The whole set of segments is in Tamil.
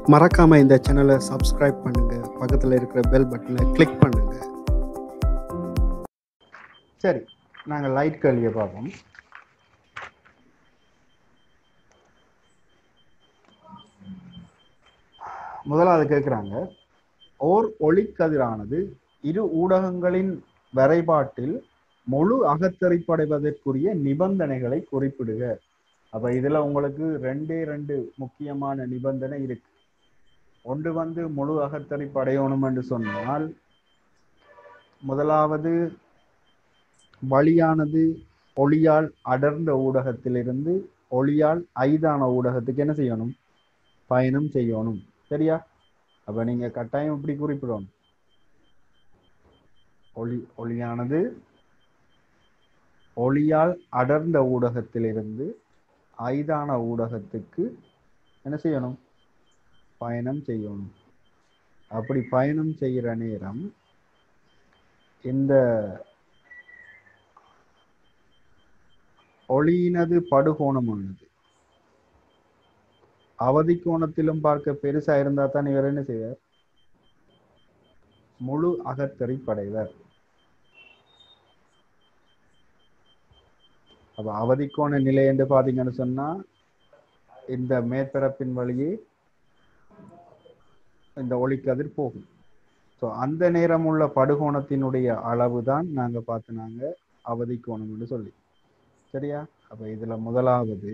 மறக்காம இந்த சேனலை சப்ஸ்கிரைப் பண்ணுங்க பக்கத்தில் இருக்கிற பெல் பட்டனை கிளிக் பண்ணுங்க சரி நாங்கள் லைட் கேள்வியை பார்ப்போம் முதலாவது கேட்குறாங்க ஓர் ஒளிக்கதிரானது இரு ஊடகங்களின் வரைபாட்டில் முழு அகத்தறிப்படைவதற்குரிய நிபந்தனைகளை குறிப்பிடுக அப்ப இதுல உங்களுக்கு ரெண்டே ரெண்டு முக்கியமான நிபந்தனை இருக்கு ஒன்று வந்து முழு அகத்தறிப்பு அடையணும் என்று சொன்னால் முதலாவது வழியானது ஒளியால் அடர்ந்த ஊடகத்திலிருந்து ஒளியால் ஐதான ஊடகத்துக்கு என்ன செய்யணும் பயணம் செய்யணும் சரியா அப்ப நீங்க கட்டாயம் இப்படி குறிப்பிடணும் ஒளி ஒளியானது ஒளியால் அடர்ந்த ஊடகத்திலிருந்து ஐதான ஊடகத்துக்கு என்ன செய்யணும் பயணம் செய்யணும் அப்படி பயணம் செய்கிற நேரம் இந்த ஒளியினது படுகோணமானது அவதி கோணத்திலும் பார்க்க பெருசா இருந்தா தான் இவர் என்ன செய்வார் முழு அகத்தறி படைவர் அப்ப அவதிக்கோண நிலை என்று பாத்தீங்கன்னு சொன்னா இந்த மேற்பரப்பின் வழியே இந்த ஒளிக்கதிர் போகும் ஸோ அந்த நேரம் உள்ள படுகோணத்தினுடைய அளவு தான் நாங்க பார்த்தினாங்க அவதிக்கோணம் என்று சொல்லி சரியா அப்ப இதுல முதலாவது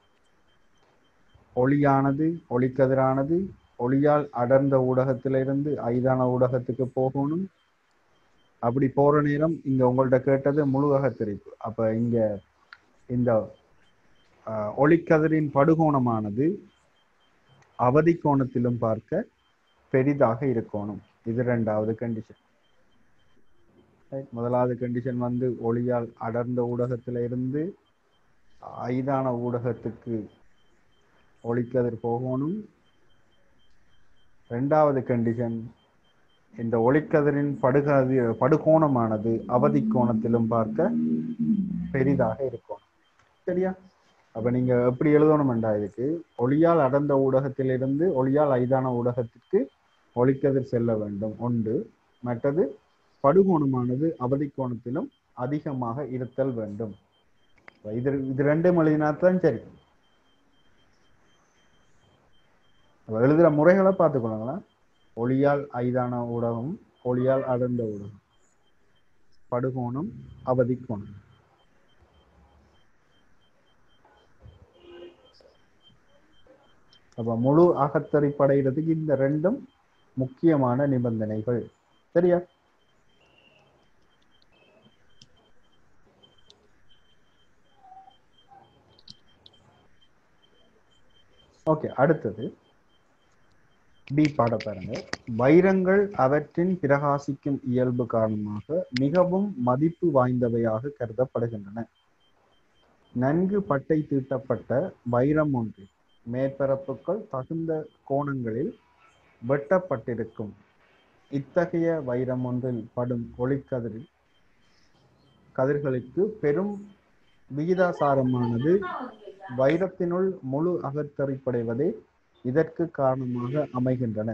ஒளியானது ஒளிக்கதிரானது ஒளியால் அடர்ந்த ஊடகத்திலிருந்து ஐதான ஊடகத்துக்கு போகணும் அப்படி போற நேரம் இங்க உங்கள்ட்ட கேட்டது முழு அகத்தரிப்பு அப்ப இங்க இந்த ஒளிக்கதிரின் படுகோணமானது அவதி கோணத்திலும் பார்க்க பெரிதாக இருக்கணும் இது ரெண்டாவது கண்டிஷன் முதலாவது கண்டிஷன் வந்து ஒளியால் அடர்ந்த ஊடகத்தில இருந்து ஐதான ஊடகத்துக்கு ஒளிக்கதிர் போகணும் ரெண்டாவது கண்டிஷன் இந்த ஒளிக்கதிரின் படுகதி படுகோணமானது அவதி கோணத்திலும் பார்க்க பெரிதாக இருக்கும் சரியா அப்ப நீங்க எப்படி எழுதணும்டா இதுக்கு ஒளியால் அடர்ந்த ஊடகத்திலிருந்து ஒளியால் ஐதான ஊடகத்திற்கு ஒளிக்கதிர் செல்ல வேண்டும் ஒன்று மற்றது படுகோணமானது அவதி கோணத்திலும் அதிகமாக இருத்தல் வேண்டும் இது இது ரெண்டும் எழுதினாத்தான் சரி எழுதுற முறைகளை பார்த்துக்கொள்ளுங்களா ஒளியால் ஐதான ஊடகம் ஒளியால் அடர்ந்த ஊடகம் படுகோணம் அவதி கோணம் அப்ப முழு அகத்தறிப்படைகிறதுக்கு இந்த ரெண்டும் முக்கியமான நிபந்தனைகள் சரியா ஓகே அடுத்தது பி பாட பாருங்க வைரங்கள் அவற்றின் பிரகாசிக்கும் இயல்பு காரணமாக மிகவும் மதிப்பு வாய்ந்தவையாக கருதப்படுகின்றன நன்கு பட்டை தீட்டப்பட்ட வைரம் ஒன்று மேற்பரப்புகள் தகுந்த கோணங்களில் வெட்டப்பட்டிருக்கும் இத்தகைய வைரம் ஒன்றில் படும் ஒளிக்கதிரில் கதிர்களுக்கு பெரும் விகிதாசாரமானது வைரத்தினுள் முழு அகத்தறிப்படைவதே இதற்கு காரணமாக அமைகின்றன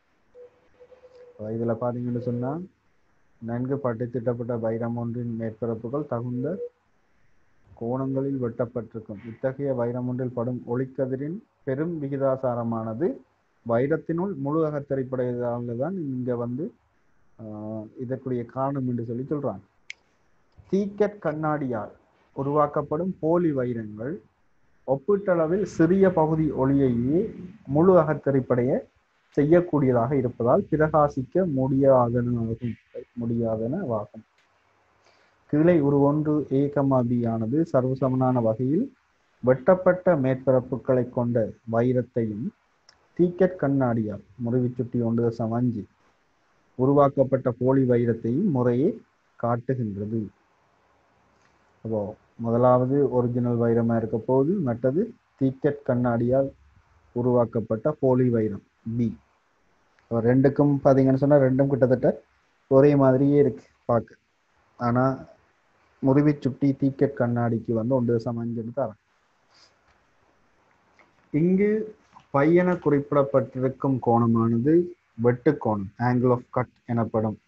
இதுல பாத்தீங்கன்னு சொன்னா நன்கு பட்டு திட்டப்பட்ட வைரம் ஒன்றின் மேற்பரப்புகள் தகுந்த கோணங்களில் வெட்டப்பட்டிருக்கும் இத்தகைய வைரம் ஒன்றில் படும் ஒளிக்கதிரின் பெரும் விகிதாசாரமானது வைரத்தினுள் முழு அகத்தறிப்படைவதால தான் இங்க வந்து இதற்குரிய காரணம் என்று சொல்லி சொல்றாங்க தீக்கட் கண்ணாடியால் உருவாக்கப்படும் போலி வைரங்கள் ஒப்பீட்டளவில் சிறிய பகுதி ஒளியையே முழு அகத்தறிப்படைய செய்யக்கூடியதாக இருப்பதால் பிரகாசிக்க முடியாதனவாகும் முடியாதனவாகும் கீழே ஒரு ஒன்று ஏகமா பி ஆனது சர்வசமனான வகையில் வெட்டப்பட்ட மேற்பரப்புகளை கொண்ட வைரத்தையும் தீக்கட் கண்ணாடியால் முறிவு சுட்டி ஒன்று தசம் அஞ்சு உருவாக்கப்பட்ட போலி வைரத்தையும் முறையே காட்டுகின்றது அப்போ முதலாவது ஒரிஜினல் வைரமா இருக்க போது மற்றது தீக்கட் கண்ணாடியால் உருவாக்கப்பட்ட போலி வைரம் பி ரெண்டுக்கும் பார்த்தீங்கன்னு சொன்னா ரெண்டும் கிட்டத்தட்ட ஒரே மாதிரியே இருக்கு பார்க்க ஆனா முறிவை சுட்டி தீக்கட் கண்ணாடிக்கு வந்து ஒன்று தசம் அஞ்சுன்னு தரேன் இங்கு பையன குறிப்பிடப்பட்டிருக்கும் கோணமானது வெட்டு கோணம் ஆங்கிள் ஆஃப் கட் எனப்படும்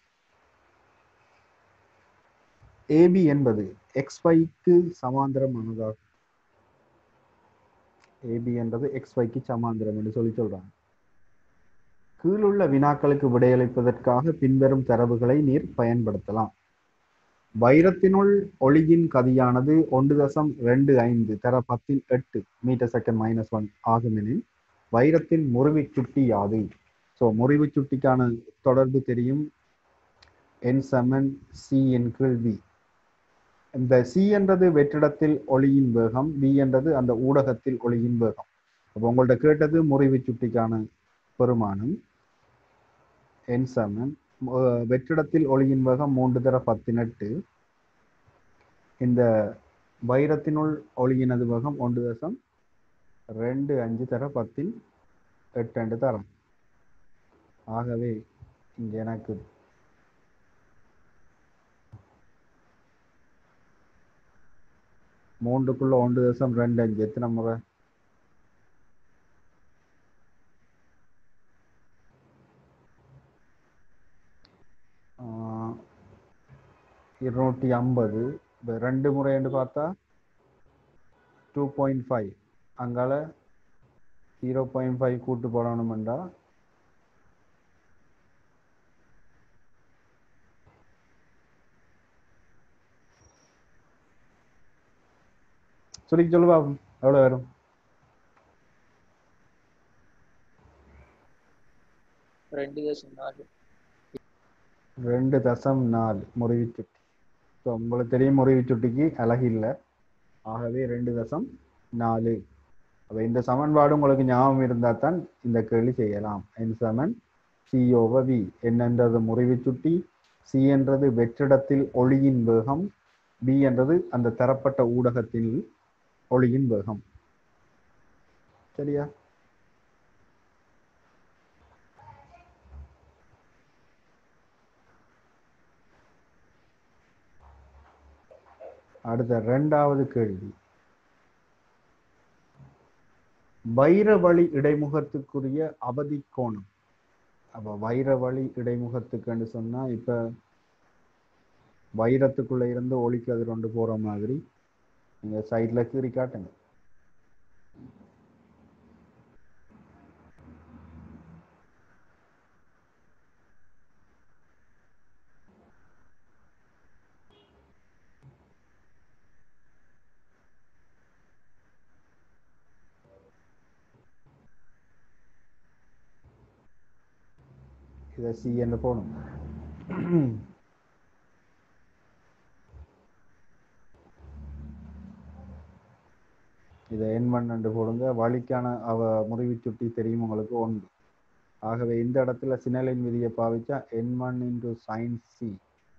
ஏபி என்பது எக்ஸ்வைக்கு சமாந்தரமானதாகும் ஏபி என்பது எக்ஸ்வைக்கு சமாந்தரம் என்று சொல்லி சொல்றாங்க கீழுள்ள வினாக்களுக்கு விடையளிப்பதற்காக பின்வரும் தரவுகளை நீர் பயன்படுத்தலாம் வைரத்தினுள் ஒளியின் கதியானது ஒன்று தசம் ரெண்டு ஐந்து தர பத்தின் எட்டு மீட்டர் செகண்ட் மைனஸ் ஒன் ஆகுமெனில் வைரத்தின் முறிவு சுட்டி யாது ஸோ முறிவு சுட்டிக்கான தொடர்பு தெரியும் என் செமன் சி என் கீழ் வி இந்த சி என்றது வெற்றிடத்தில் ஒளியின் வேகம் வி என்றது அந்த ஊடகத்தில் ஒளியின் வேகம் அப்போ உங்கள்ட்ட கேட்டது முறிவு சுட்டிக்கான பெருமானம் என் செமன் வெற்றிடத்தில் ஒளியின் வேகம் மூன்று தர பதினெட்டு இந்த வைரத்தினுள் ஒளியினது வேகம் ஒன்று தசம் ரெண்டு அஞ்சு தர பத்தில் எட்டு ரெண்டு தரம் ஆகவே இங்க எனக்கு மூன்றுக்குள்ள ஒன்று தசம் ரெண்டு அஞ்சு எத்தனை முறை ஆஹ் இருநூற்றி ஐம்பது இப்போ ரெண்டு முறைன்னு பார்த்தா டூ பாயிண்ட் ஃபைவ் அங்கால ஜீரோ பாயிண்ட் ஃபைவ் கூட்டு போடணுமெண்டா சொல்லி சொல்லுவா எவ்வளோ வரும் ரெண்டு தசம் நாலு ரெண்டு தசம் நாலு முறிவு சுட்டி ஸோ உங்களுக்கு தெரியும் முறிவு சுட்டிக்கு அழகு இல்லை ஆகவே ரெண்டு தசம் நாலு அப்போ இந்த சமன்பாடு உங்களுக்கு ஞாபகம் இருந்தால் தான் இந்த கேள்வி செய்யலாம் என் சமன் சி ஓவ வி என்னன்றது முறிவு சுட்டி சி என்றது வெற்றிடத்தில் ஒளியின் வேகம் பி என்றது அந்த தரப்பட்ட ஊடகத்தில் ஒளியின் வேகம் சரியா அடுத்த இரண்டாவது கேள்வி வைரவழி இடைமுகத்துக்குரிய அவதி கோணம் அப்ப வைரவழி இடைமுகத்துக்குன்னு சொன்னா இப்ப வைரத்துக்குள்ள இருந்து ஒளிக்கதிர் கொண்டு போற மாதிரி நீங்க சைட்ல கீறி காட்டுங்க இதை சி என்று போகணும் இதை என் ஒன் என்று போடுங்க வழிக்கான அவ முறிவு சுட்டி தெரியும் உங்களுக்கு ஒன்று ஆகவே இந்த இடத்துல சினலின் விதியை பாவிச்சா N one into sine C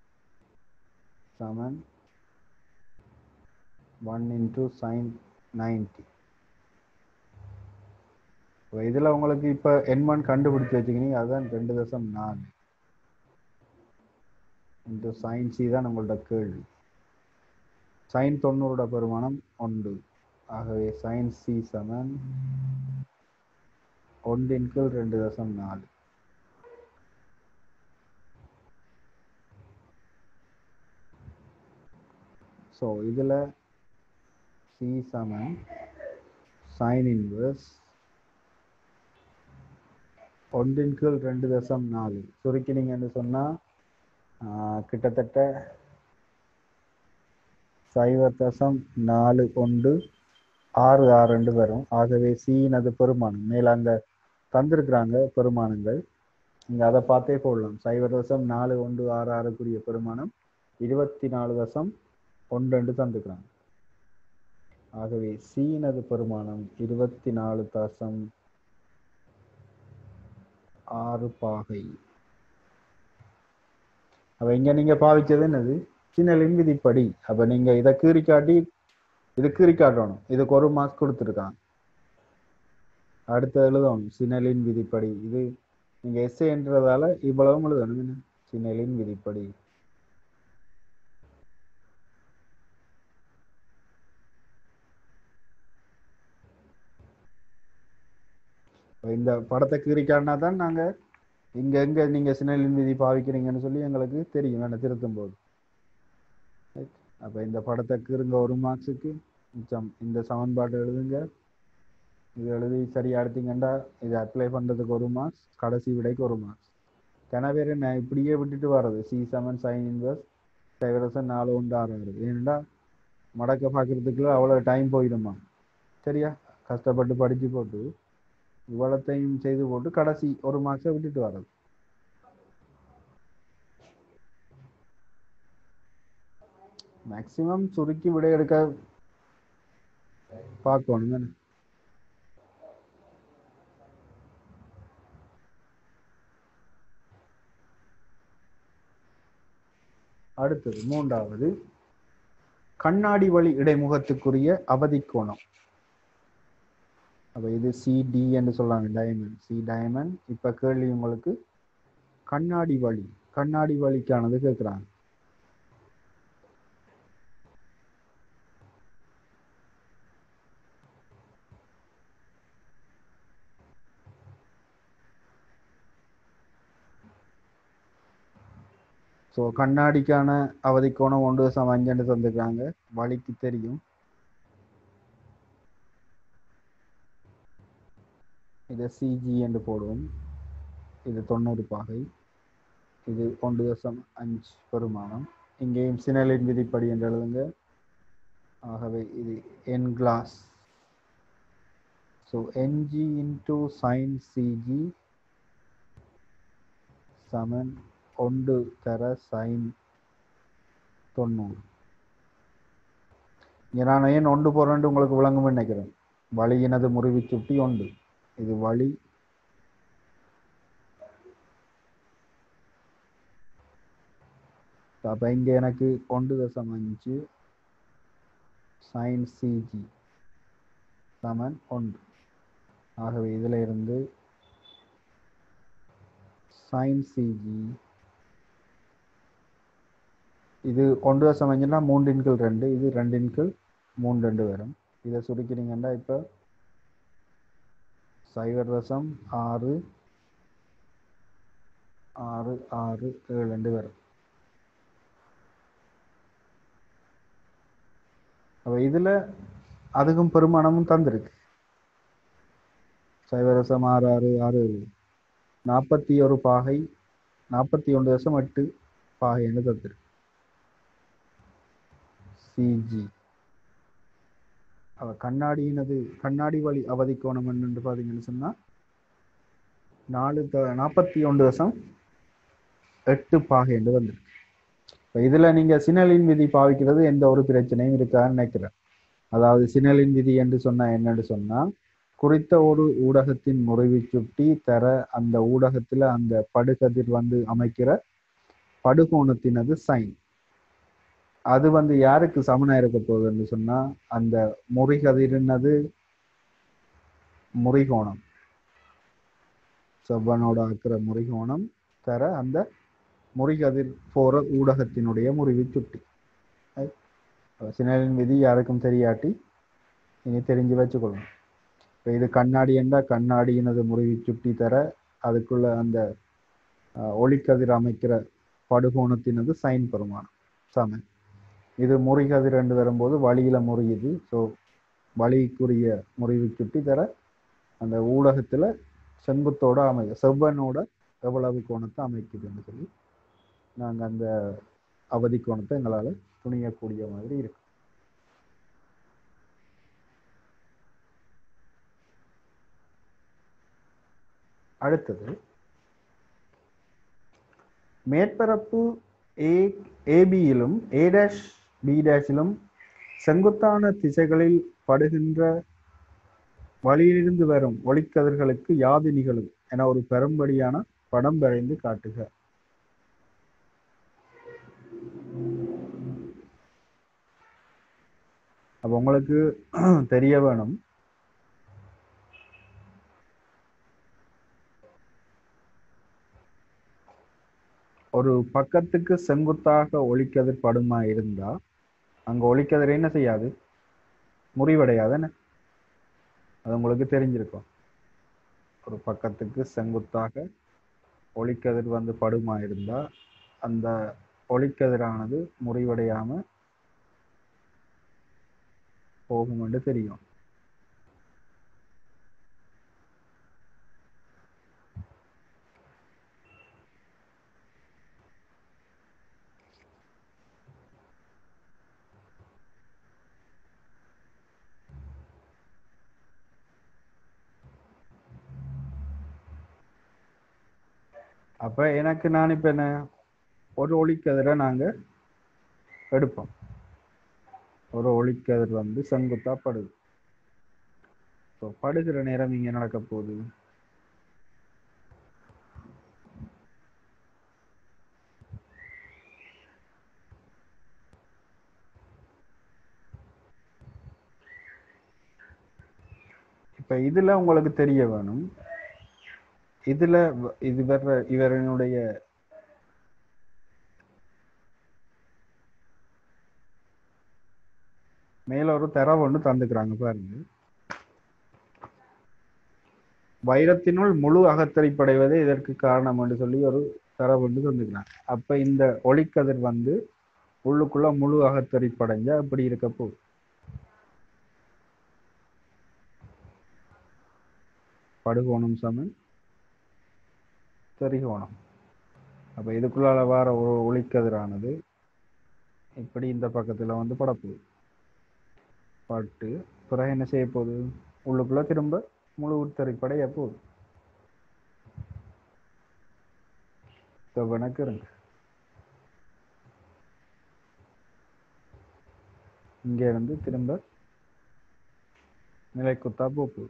சமன் ஒன் இன்டு சைன் நைன்டி இதுல உங்களுக்கு இப்ப என் ஒன் கண்டுபிடிச்சு வச்சுக்கினீங்க அதுதான் ரெண்டு தசம் நாலு இன்டு சைன் சி தான் உங்களோட கேள்வி சைன் தொண்ணூறோட பெருமானம் ஒன்று ஆகவே சைன் சி சமன் ஒன்றின் கீழ் ரெண்டு தசம் நாலு ஸோ இதில் சி சமன் சைன் இன்வர்ஸ் ஒன்றின் கீழ் ரெண்டு தசம் நாலு சுருக்கினீங்கன்னு சொன்னால் கிட்டத்தட்ட சைவர் தசம் நாலு ஒன்று ஆறு ஆறு ரெண்டு வரும் ஆகவே சீனது பெருமானம் மேல அங்க தந்திருக்கிறாங்க பெருமானங்கள் இங்க அதை பார்த்தே போடலாம் சைவர் தசம் நாலு ஒன்று ஆறு ஆறுக்குரிய பெருமானம் இருபத்தி நாலு தசம் ஒன்று ரெண்டு தந்துக்கிறாங்க ஆகவே சீனது பெருமானம் இருபத்தி நாலு தசம் ஆறு பாகை அப்ப இங்க நீங்க பாவிச்சது என்னது சின்னலின் விதிப்படி அப்ப நீங்க இதை கீறி காட்டி இது கீறி காட்டணும் இதுக்கு ஒரு மார்க் கொடுத்துருக்காங்க அடுத்து எழுதணும் சினலின் விதிப்படி இது நீங்க எஸ்ஏன்றதால இவ்வளவும் எழுதணும் என்ன சினலின் விதிப்படி இந்த படத்தை கீறிக்காட்டினா தான் நாங்க இங்க எங்க நீங்க சினலின் விதி பாவிக்கிறீங்கன்னு சொல்லி எங்களுக்கு தெரியும் என்ன திருத்தும் போது Right? அப்ப இந்த படத்தை கீறுங்க ஒரு மார்க்ஸுக்கு மிச்சம் இந்த சமன்பாடு எழுதுங்க இது எழுதி சரியா எடுத்தீங்கன்னா இது அப்ளை பண்றதுக்கு ஒரு மார்க்ஸ் கடைசி விடைக்கு ஒரு மார்க்ஸ் கனவேறு நான் இப்படியே விட்டுட்டு வர்றது சி செவன் சைன் இன்வர்ஸ் சைவரசன் நாலு ஒன்று ஆறு வருது ஏன்னா மடக்க பார்க்கறதுக்குள்ள அவ்வளோ டைம் போயிடுமா சரியா கஷ்டப்பட்டு படிச்சு போட்டு இவ்வளத்தையும் செய்து போட்டு கடைசி ஒரு மார்க்ஸை விட்டுட்டு வர்றது மேக்சிமம் சுருக்கி விடை எடுக்க பார்க்கணும் தானே அடுத்தது மூன்றாவது கண்ணாடி வழி இடைமுகத்துக்குரிய அவதிக்கோணம் அப்ப இது சிடி என்று சொல்றாங்க டயமண்ட் சி டயமண்ட் இப்ப கேள்வி உங்களுக்கு கண்ணாடி வழி கண்ணாடி வழிக்கானது கேட்குறாங்க ஸோ கண்ணாடிக்கான அவதிக்கோணம் ஒன்று சம அஞ்சு தந்துக்கிறாங்க வழிக்கு தெரியும் இதை சிஜி என்று போடுவோம் இது தொண்ணூறு பாகை இது ஒன்று தசம் அஞ்சு பெருமானம் இங்கேயும் சினலின் விதிப்படி என்று எழுதுங்க ஆகவே இது N glass so NG into sine CG சமன் ஒன்று தர சைன் தொண்ணூறு இங்க நான் ஏன் ஒன்று போறேன்ட்டு உங்களுக்கு விளங்கும்னு நினைக்கிறேன் வழியினது முறிவு சுட்டி ஒன்று இது வழி அப்ப இங்க எனக்கு ஒன்று தசம் அஞ்சு சைன் சிஜி சமன் ஒன்று ஆகவே இதுல இருந்து சைன் சிஜி இது ஒன்று தசம் அஞ்சுனா மூன்றின் கீழ் ரெண்டு இது ரெண்டின் கீழ் மூணு ரெண்டு வரும் இதை சுருக்கிறீங்கன்னா இப்போ சைவர் தசம் ஆறு ஆறு ஆறு ஏழு ரெண்டு வரும் அப்ப இதுல அதுக்கும் பெருமானமும் தந்திருக்கு சைவர் தசம் ஆறு ஆறு ஆறு ஏழு நாற்பத்தி ஒரு பாகை நாற்பத்தி ஒன்று தசம் எட்டு பாகை என்று தந்திருக்கு சிஜி அவ கண்ணாடியினது கண்ணாடி வழி அவதி கோணம் என்று பார்த்தீங்கன்னு சொன்னா நாலு த நாற்பத்தி ஒன்று தசம் எட்டு பாகை என்று வந்திருக்கு இப்போ இதுல நீங்க சினலின் விதி பாவிக்கிறது எந்த ஒரு பிரச்சனையும் இருக்கான்னு நினைக்கிறேன் அதாவது சினலின் விதி என்று சொன்னா என்னன்னு சொன்னா குறித்த ஒரு ஊடகத்தின் முறிவு சுட்டி தர அந்த ஊடகத்துல அந்த படுகதிர் வந்து அமைக்கிற படுகோணத்தினது சைன் அது வந்து யாருக்கு சமனா இருக்க போகுதுன்னு சொன்னா அந்த முறிகதிர்னது முறிகோணம் செவ்வனோட ஆக்கிற முறிகோணம் தர அந்த முறிகதிர் போற ஊடகத்தினுடைய முறிவு சுட்டி சினலின் விதி யாருக்கும் தெரியாட்டி இனி தெரிஞ்சு வச்சுக்கொள்ளணும் இப்போ இது கண்ணாடி என்றால் கண்ணாடியினது முறிவு சுட்டி தர அதுக்குள்ள அந்த அஹ், ஒளிக்கதிர் அமைக்கிற படுகோணத்தினது சைன் பெருமானம் சமன் இது முறிகதிர் என்று வரும்போது வழியில முறியுது ஸோ வழிக்குரிய முறிவு சுட்டி தர அந்த ஊடகத்துல செங்குத்தோட அமைய செவ்வனோட எவ்வளவு கோணத்தை அமைக்குதுன்னு சொல்லி நாங்க அந்த அவதி கோணத்தை எங்களால துணியக்கூடிய மாதிரி இருக்கு அடுத்தது மேற்பரப்பு ஏ ஏபியிலும் ஏ டேஷ் பி டேஷிலும் செங்குத்தான திசைகளில் படுகின்ற வழியிலிருந்து வரும் ஒளிக்கதிர்களுக்கு யாது நிகழும் என ஒரு பெரும்படியான படம் வரைந்து காட்டுக அப்ப உங்களுக்கு தெரிய வேணும் ஒரு பக்கத்துக்கு செங்குத்தாக ஒளிக்கதிர் படுமா இருந்தா அங்க ஒளிக்கதிர் என்ன செய்யாது முறிவடையாது என்ன அது உங்களுக்கு தெரிஞ்சிருக்கும் ஒரு பக்கத்துக்கு செங்குத்தாக ஒளிக்கதிர் வந்து படுமா இருந்தா அந்த ஒளிக்கதிரானது முறிவடையாம போகும் என்று தெரியும் அப்ப எனக்கு நான் இப்ப என்ன ஒரு ஒளிக்கதிரை நாங்க எடுப்போம் ஒரு ஒளிக்கதிர் வந்து செங்குத்தா படுது ஸோ படுகிற நேரம் இங்க நடக்க போகுது இப்ப இதுல உங்களுக்கு தெரிய வேணும் இதுல வ- இது வர்ற இவரனுடைய மேல ஒரு தரவு ஒன்று தந்துக்கிறாங்க பாருங்க வைரத்தினுள் முழு அகத்தரிப்படைவதே இதற்கு காரணம் என்று சொல்லி ஒரு தரவு ஒன்று தந்துக்கிறாங்க அப்ப இந்த ஒளிக்கதிர் வந்து உள்ளுக்குள்ள முழு அகத்தரிப்படைஞ்சா அப்படி இருக்க போகுது படுகோணம் சமன் தெரிகோணம் அப்ப இதுக்குள்ளால வர ஒரு ஒளிக்கதிரானது இப்படி இந்த பக்கத்துல வந்து படப்போகுது பட்டு பிறகு என்ன செய்ய போகுது உள்ளுக்குள்ள திரும்ப முழு உத்தரிப்படைய போகுது கவனக்கு இருங்க இங்க இருந்து திரும்ப நிலைக்குத்தா போகுது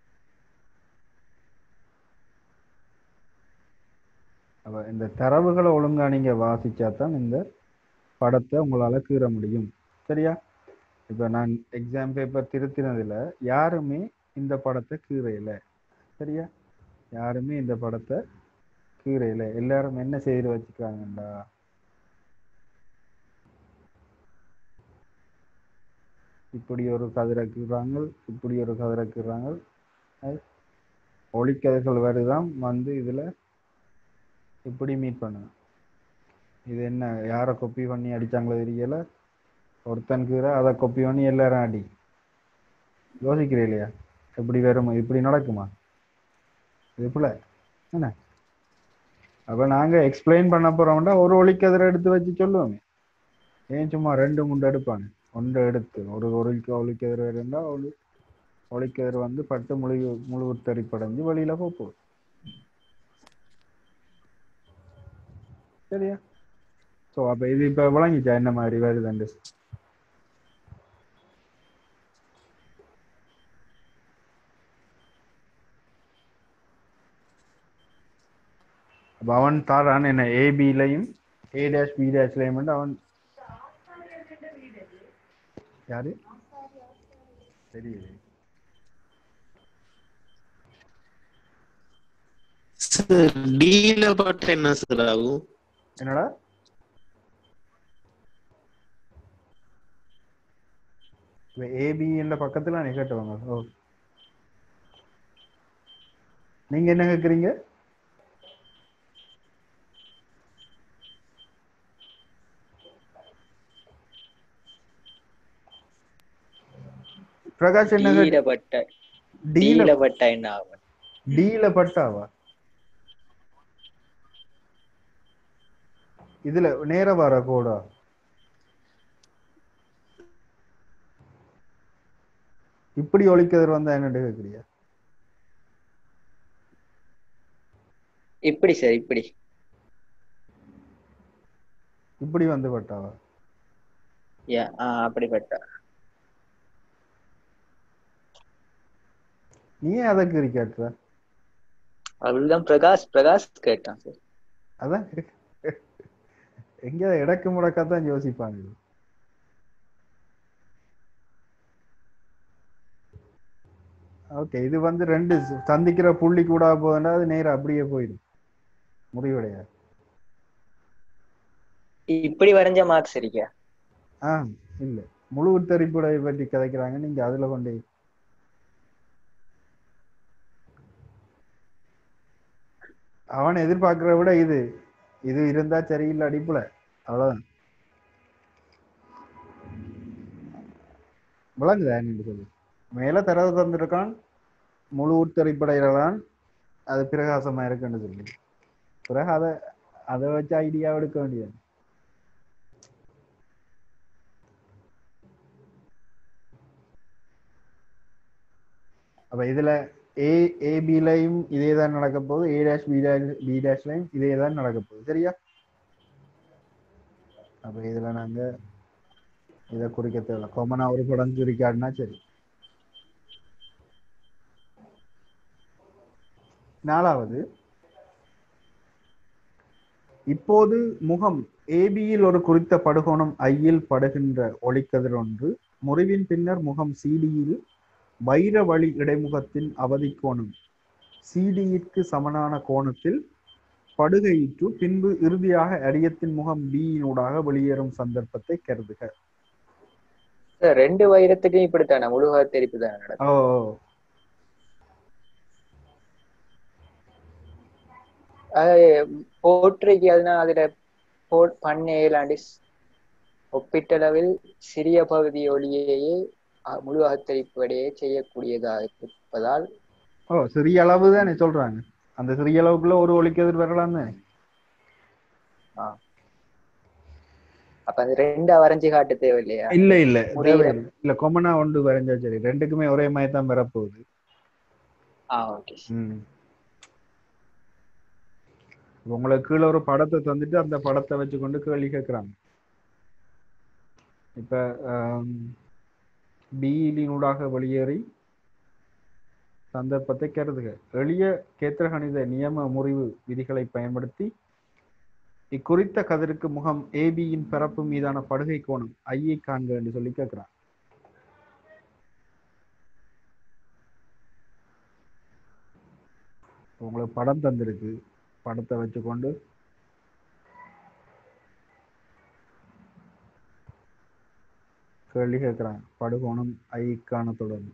அப்ப இந்த தரவுகளை ஒழுங்கா நீங்க வாசிச்சா தான் இந்த படத்தை உங்களால கீற முடியும் சரியா இப்ப நான் எக்ஸாம் பேப்பர் திருத்தினதுல யாருமே இந்த படத்தை கீறையில சரியா யாருமே இந்த படத்தை கீறையில எல்லாரும் என்ன செய்து வச்சுக்கிறாங்கடா இப்படி ஒரு கதிரை கீறாங்க இப்படி ஒரு கதிரை கீறாங்க அது ஒளிக்கதிர்கள் வருதான் வந்து இதுல இப்படி மீட் பண்ணுங்க இது என்ன யாரை கொப்பி பண்ணி அடிச்சாங்களோ தெரியல ஒருத்தன் கீரை அதை கொப்பி பண்ணி எல்லாரும் அடி யோசிக்கிறே இல்லையா எப்படி வருமா இப்படி நடக்குமா இது போல என்ன அப்ப நாங்க எக்ஸ்பிளைன் பண்ண போறோம்னா ஒரு ஒளிக்கதிரை எடுத்து வச்சு சொல்லுவோமே ஏன் சும்மா ரெண்டு முண்டு எடுப்பாங்க ஒன்று எடுத்து ஒரு ஒரு ஒளிக்கதிர் இருந்தா ஒரு ஒளிக்கதிர் வந்து பட்டு முழு முழு உத்தரிப்படைஞ்சு வெளியில போக போகுது சரியா ஸோ அப்ப இது இப்ப விளங்கிச்சா என்ன மாதிரி வருதுண்டு அப்ப அவன் தாரான் என்ன ஏபிலையும் ஏ டேஷ் பி டேஷ்லையும் வந்து அவன் யாரு தெரியல சார் டீல பட்ட என்ன சார் ஆகும் என்னடா ஏபி என்ற பக்கத்துல நீ கேட்டுவாங்க ஓ நீங்க என்ன கேக்குறீங்க பிரகாஷ் என்ன கேட்டு- டீலப்பட்ட டீல டீலப்பட்ட என்ன ஆகும் டீல பட்டாவா இதுல நேர வர கோடா இப்படி ஒழிக்கதிர் வந்தா என்ன கேக்குறியா இப்படி சார் இப்படி இப்படி வந்து பட்டாவா ஏன் ஆ அப்படிப்பட்ட நீ ஏன் அதை கீறி கேட்டுற அவள்தான் பிரகாஷ் பிரகாஷ் கேட்டான் சார் அதான் எங்க இடக்கு முடக்கத்தான் யோசிப்பாங்க ஓகே இது வந்து ரெண்டு சந்திக்கிற புள்ளி கூட போதுன்னா அது நேரா அப்படியே போயிடும் முடிவடையாது இப்படி வரைஞ்ச மார்க் சரிக்கா ஆ இல்ல முழு உத்தரிப்புடை பற்றி கதைக்கிறாங்க நீங்க அதுல கொண்டு அவன் எதிர்பார்க்கிறத விட இது இது இருந்தா சரியில்லை அடிப்புல அவ்வளவுதான் விளங்குதா என்று சொல்லு மேல தரவு தந்திருக்கான் முழு உட்திரைப்படையிலான் அது பிரகாசமா இருக்குன்னு சொல்லி பிறகு அதை அதை வச்சு ஐடியா எடுக்க வேண்டியது அப்ப இதுல ஏ ஏபிலையும் இதே தான் நடக்க போகுது A dash B dash B டேஷ்லையும் இதே தான் நடக்க போகுது சரியா அப்ப இதுல நாங்க இதை குறிக்க தேவையில்ல காமனா ஒரு படம் சுருக்காடுனா சரி நாலாவது இப்போது முகம் ஏபியில் ஒரு குறித்த படுகோணம் ஐயில் படுகின்ற ஒளிக்கதிர் ஒன்று முறிவின் பின்னர் முகம் சிடியில் வைர வழி இடைமுகத்தின் அவதிக்கோணம் சிடியிற்கு சமனான கோணத்தில் படுகையிற்று பின்பு இறுதியாக அரியத்தின் முகம் பியினூடாக வெளியேறும் சந்தர்ப்பத்தை கருதுக சார் ரெண்டு வைரத்துக்கும் இப்படித்தானே முழுக தெரிப்பு தானே நடக்கும் ஓ அது போற்றிக்கு அதுனா அதுல போட் பண்ண இயலாண்டி ஒப்பீட்டளவில் சிறிய பகுதி ஒளியையே அஹ், முழு அகத்தரிப்பு வடையே செய்யக்கூடியதாக இருப்பதால் ஓ சிறிய அளவு தானே சொல்றாங்க அந்த சிறிய அளவுக்குள்ள ஒரு ஒளிக்கதிர் வரலாம் தானே அப்ப அந்த ரெண்டா வரைஞ்சு காட்ட தேவையில்லையா இல்ல இல்ல முறையில- தேவையில்லை. இல்ல கொமனா ஒன்று வரைஞ்சா சரி ரெண்டுக்குமே ஒரே மாதிரி தான் வரப்போகுது ஆ ஓகே ம். உங்களுக்கு கீழே ஒரு படத்தை தந்துட்டு அந்த படத்தை வச்சுக்கொண்டு கேள்வி கேட்குறாங்க இப்ப பிஇலினூடாக வெளியேறி சந்தர்ப்பத்தை கருதுக எளிய கேத்திரகணித நியம முறிவு விதிகளை பயன்படுத்தி இக்குறித்த கதிருக்கு முகம் ஏபியின் பரப்பு மீதான படுகை கோணம் ஐயை காண்க என்று சொல்லி கேட்கிறான் உங்களுக்கு படம் தந்திருக்கு படத்தை வச்சுக்கொண்டு கேள்வி கேட்கிறாங்க படுகோணம் ஐக்கான தொடர்பு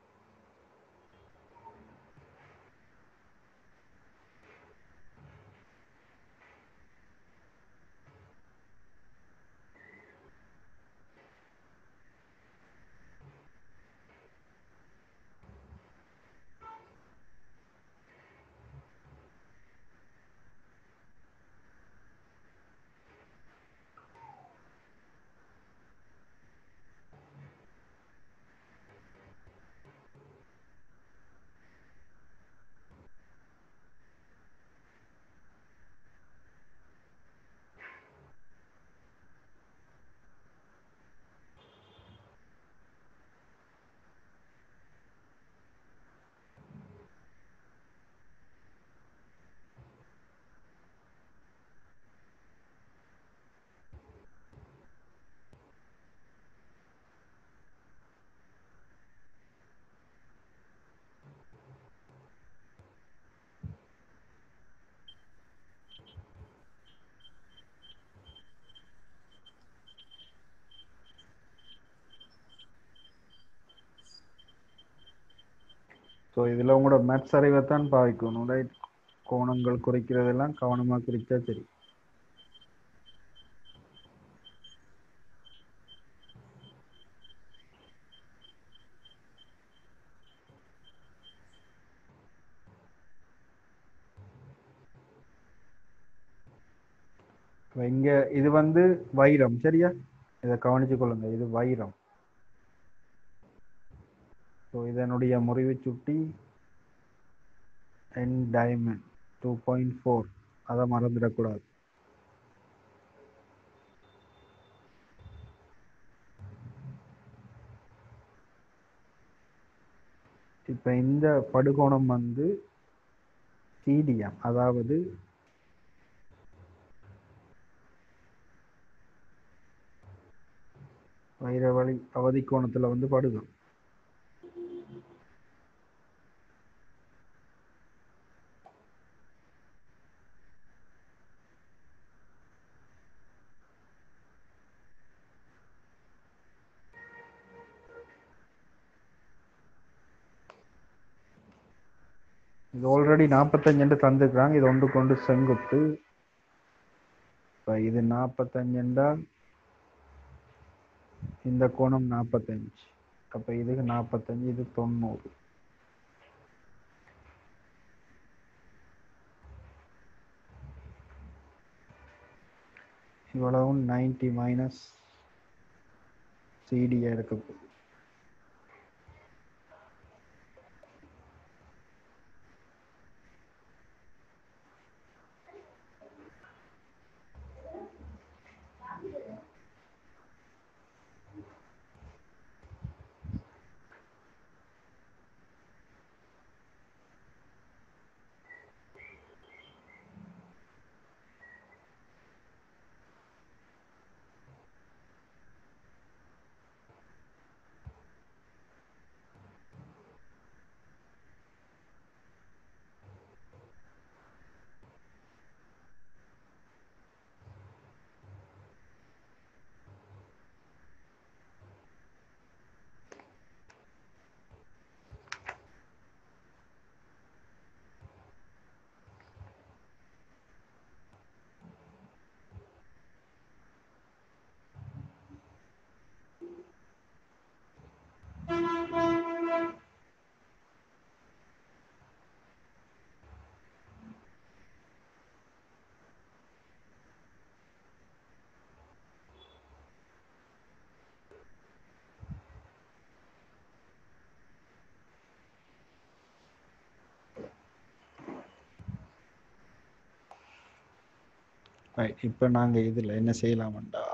ஸோ இதில் உங்களோட மேத்ஸ் அறிவைத்தான் பாவிக்கணும் ரைட் கோணங்கள் குறிக்கிறதெல்லாம் கவனமாக குறிச்சா சரி இப்ப இங்க இது வந்து வைரம் சரியா இதை கவனிச்சு கொள்ளுங்க இது வைரம் ஸோ இதனுடைய முறிவு சுட்டி N diamond two point four அதை மறந்துடக்கூடாது இப்போ இந்த படுகோணம் வந்து சீடியம் அதாவது வைரவழி அவதி கோணத்துல வந்து படுகும் இது ஆல்ரெடி நாற்பத்தஞ்சுண்டு தந்துக்கிறாங்க இது ஒன்று கொண்டு செங்குத்து இப்போ இது நாற்பத்தஞ்சுண்டா இந்த கோணம் நாற்பத்தஞ்சு அப்போ இதுக்கு நாற்பத்தஞ்சு இது தொண்ணூறு இவ்வளவும் நைன்டி மைனஸ் சிடியா இருக்க போகுது ரைட் இப்போ நாங்கள் இதில் என்ன செய்யலாமண்டா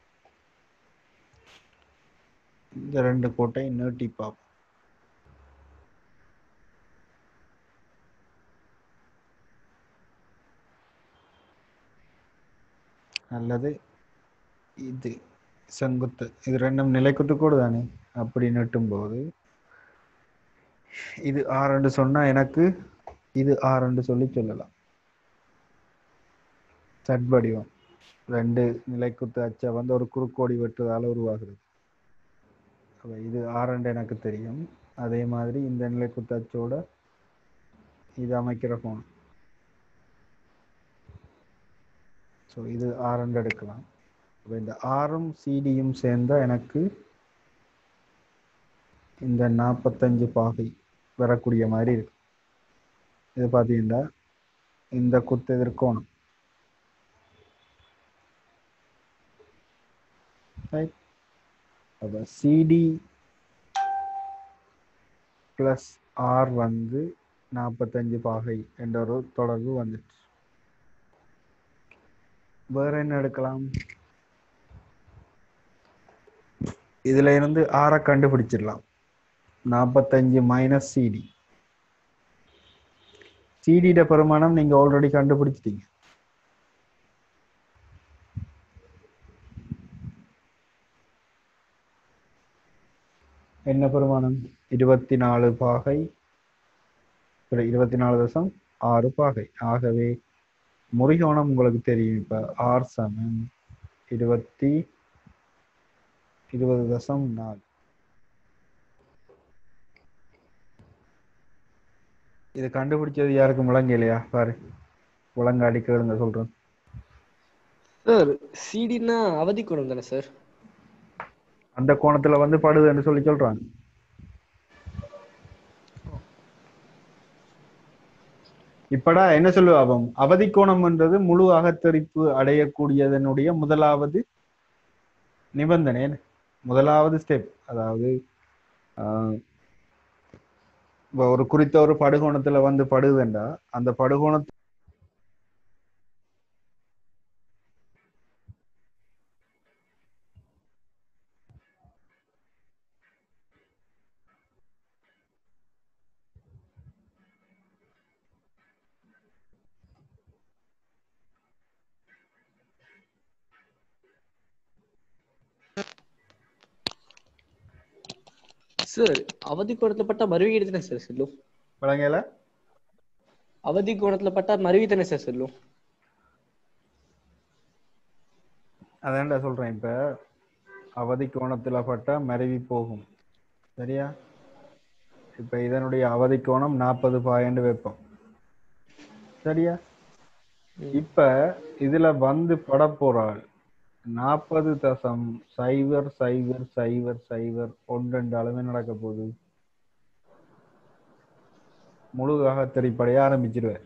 இந்த ரெண்டு கோட்டை நீட்டி பார்ப்போம் அல்லது இது செங்குத்து இது ரெண்டும் நிலைக்குத்து கூட தானே அப்படி நட்டும் போது இது ஆறுன்னு சொன்னா எனக்கு இது ஆறுன்னு சொல்லி சொல்லலாம் சட் வடிவம் ரெண்டு நிலைக்குத்து அச்சை வந்து ஒரு குறுக்கோடி வெட்டுவதால உருவாகிறது அப்ப இது ஆரண்டு எனக்கு தெரியும் அதே மாதிரி இந்த நிலைக்குத்து அச்சோட இது அமைக்கிற கோணம் ஸோ இது ஆரண்டு எடுக்கலாம் அப்ப இந்த ஆறும் சிடியும் சேர்ந்தா எனக்கு இந்த நாற்பத்தஞ்சு பாகை வரக்கூடிய மாதிரி இருக்கு இது பார்த்தீங்கன்னா இந்த குத்து எதிர்கோணம் ரைட் அப்போ சிடி ப்ளஸ் ஆர் வந்து நாற்பத்தஞ்சு பாகை என்ற ஒரு தொடர்பு வந்துச்சு வேற என்ன எடுக்கலாம் இதுல இருந்து ஆரை கண்டுபிடிச்சிடலாம் நாற்பத்தஞ்சு மைனஸ் சிடி சிடியோட பெருமானம் நீங்க ஆல்ரெடி கண்டுபிடிச்சிட்டீங்க என்ன பெருமானம் இருபத்தி நாலு பாகை sorry, இருபத்தி நாலு தசம் ஆறு பாகை ஆகவே முறிகோணம் உங்களுக்கு தெரியும் இப்ப ஆர் சமம் இருபத்தி இருபது தசம் நாலு இது கண்டுபிடிச்சது யாருக்கும் விளங்க இல்லையா பாரு விளங்காடி கேளுங்க சொல்றேன் சார் சிடினா அவதி கோணம் தானே சார் அந்த கோணத்துல வந்து படுதுன்னு சொல்லி சொல்றாங்க இப்படா என்ன சொல்லுவாபம் அவதி கோணம்ன்றது முழு அகத்தரிப்பு அடையக்கூடியதனுடைய முதலாவது நிபந்தனை முதலாவது ஸ்டெப் அதாவது ஆஹ், இப்ப ஒரு குறித்த ஒரு படுகோணத்துல வந்து படுதுண்டா அந்த படுகோண சார் அவதி கோணத்துல பட்டா மருவி தானே சார் செல்லும் விளங்கல அவதி கோணத்துல பட்டா மருவி தானே சார் செல்லும் அதான்டா சொல்றேன் இப்ப அவதி கோணத்துல பட்டா மருவி போகும் சரியா இப்ப இதனுடைய அவதி கோணம் நாற்பது பாயிண்ட் வைப்போம் சரியா ம். இப்ப இதுல வந்து பட போறாள் நாற்பது தசம் சைபர் சைபர் சைபர் சைபர் ஒன்று அளவே நடக்க போகுது முழு அகத்தறிப்படைய ஆரம்பிச்சிருவேன்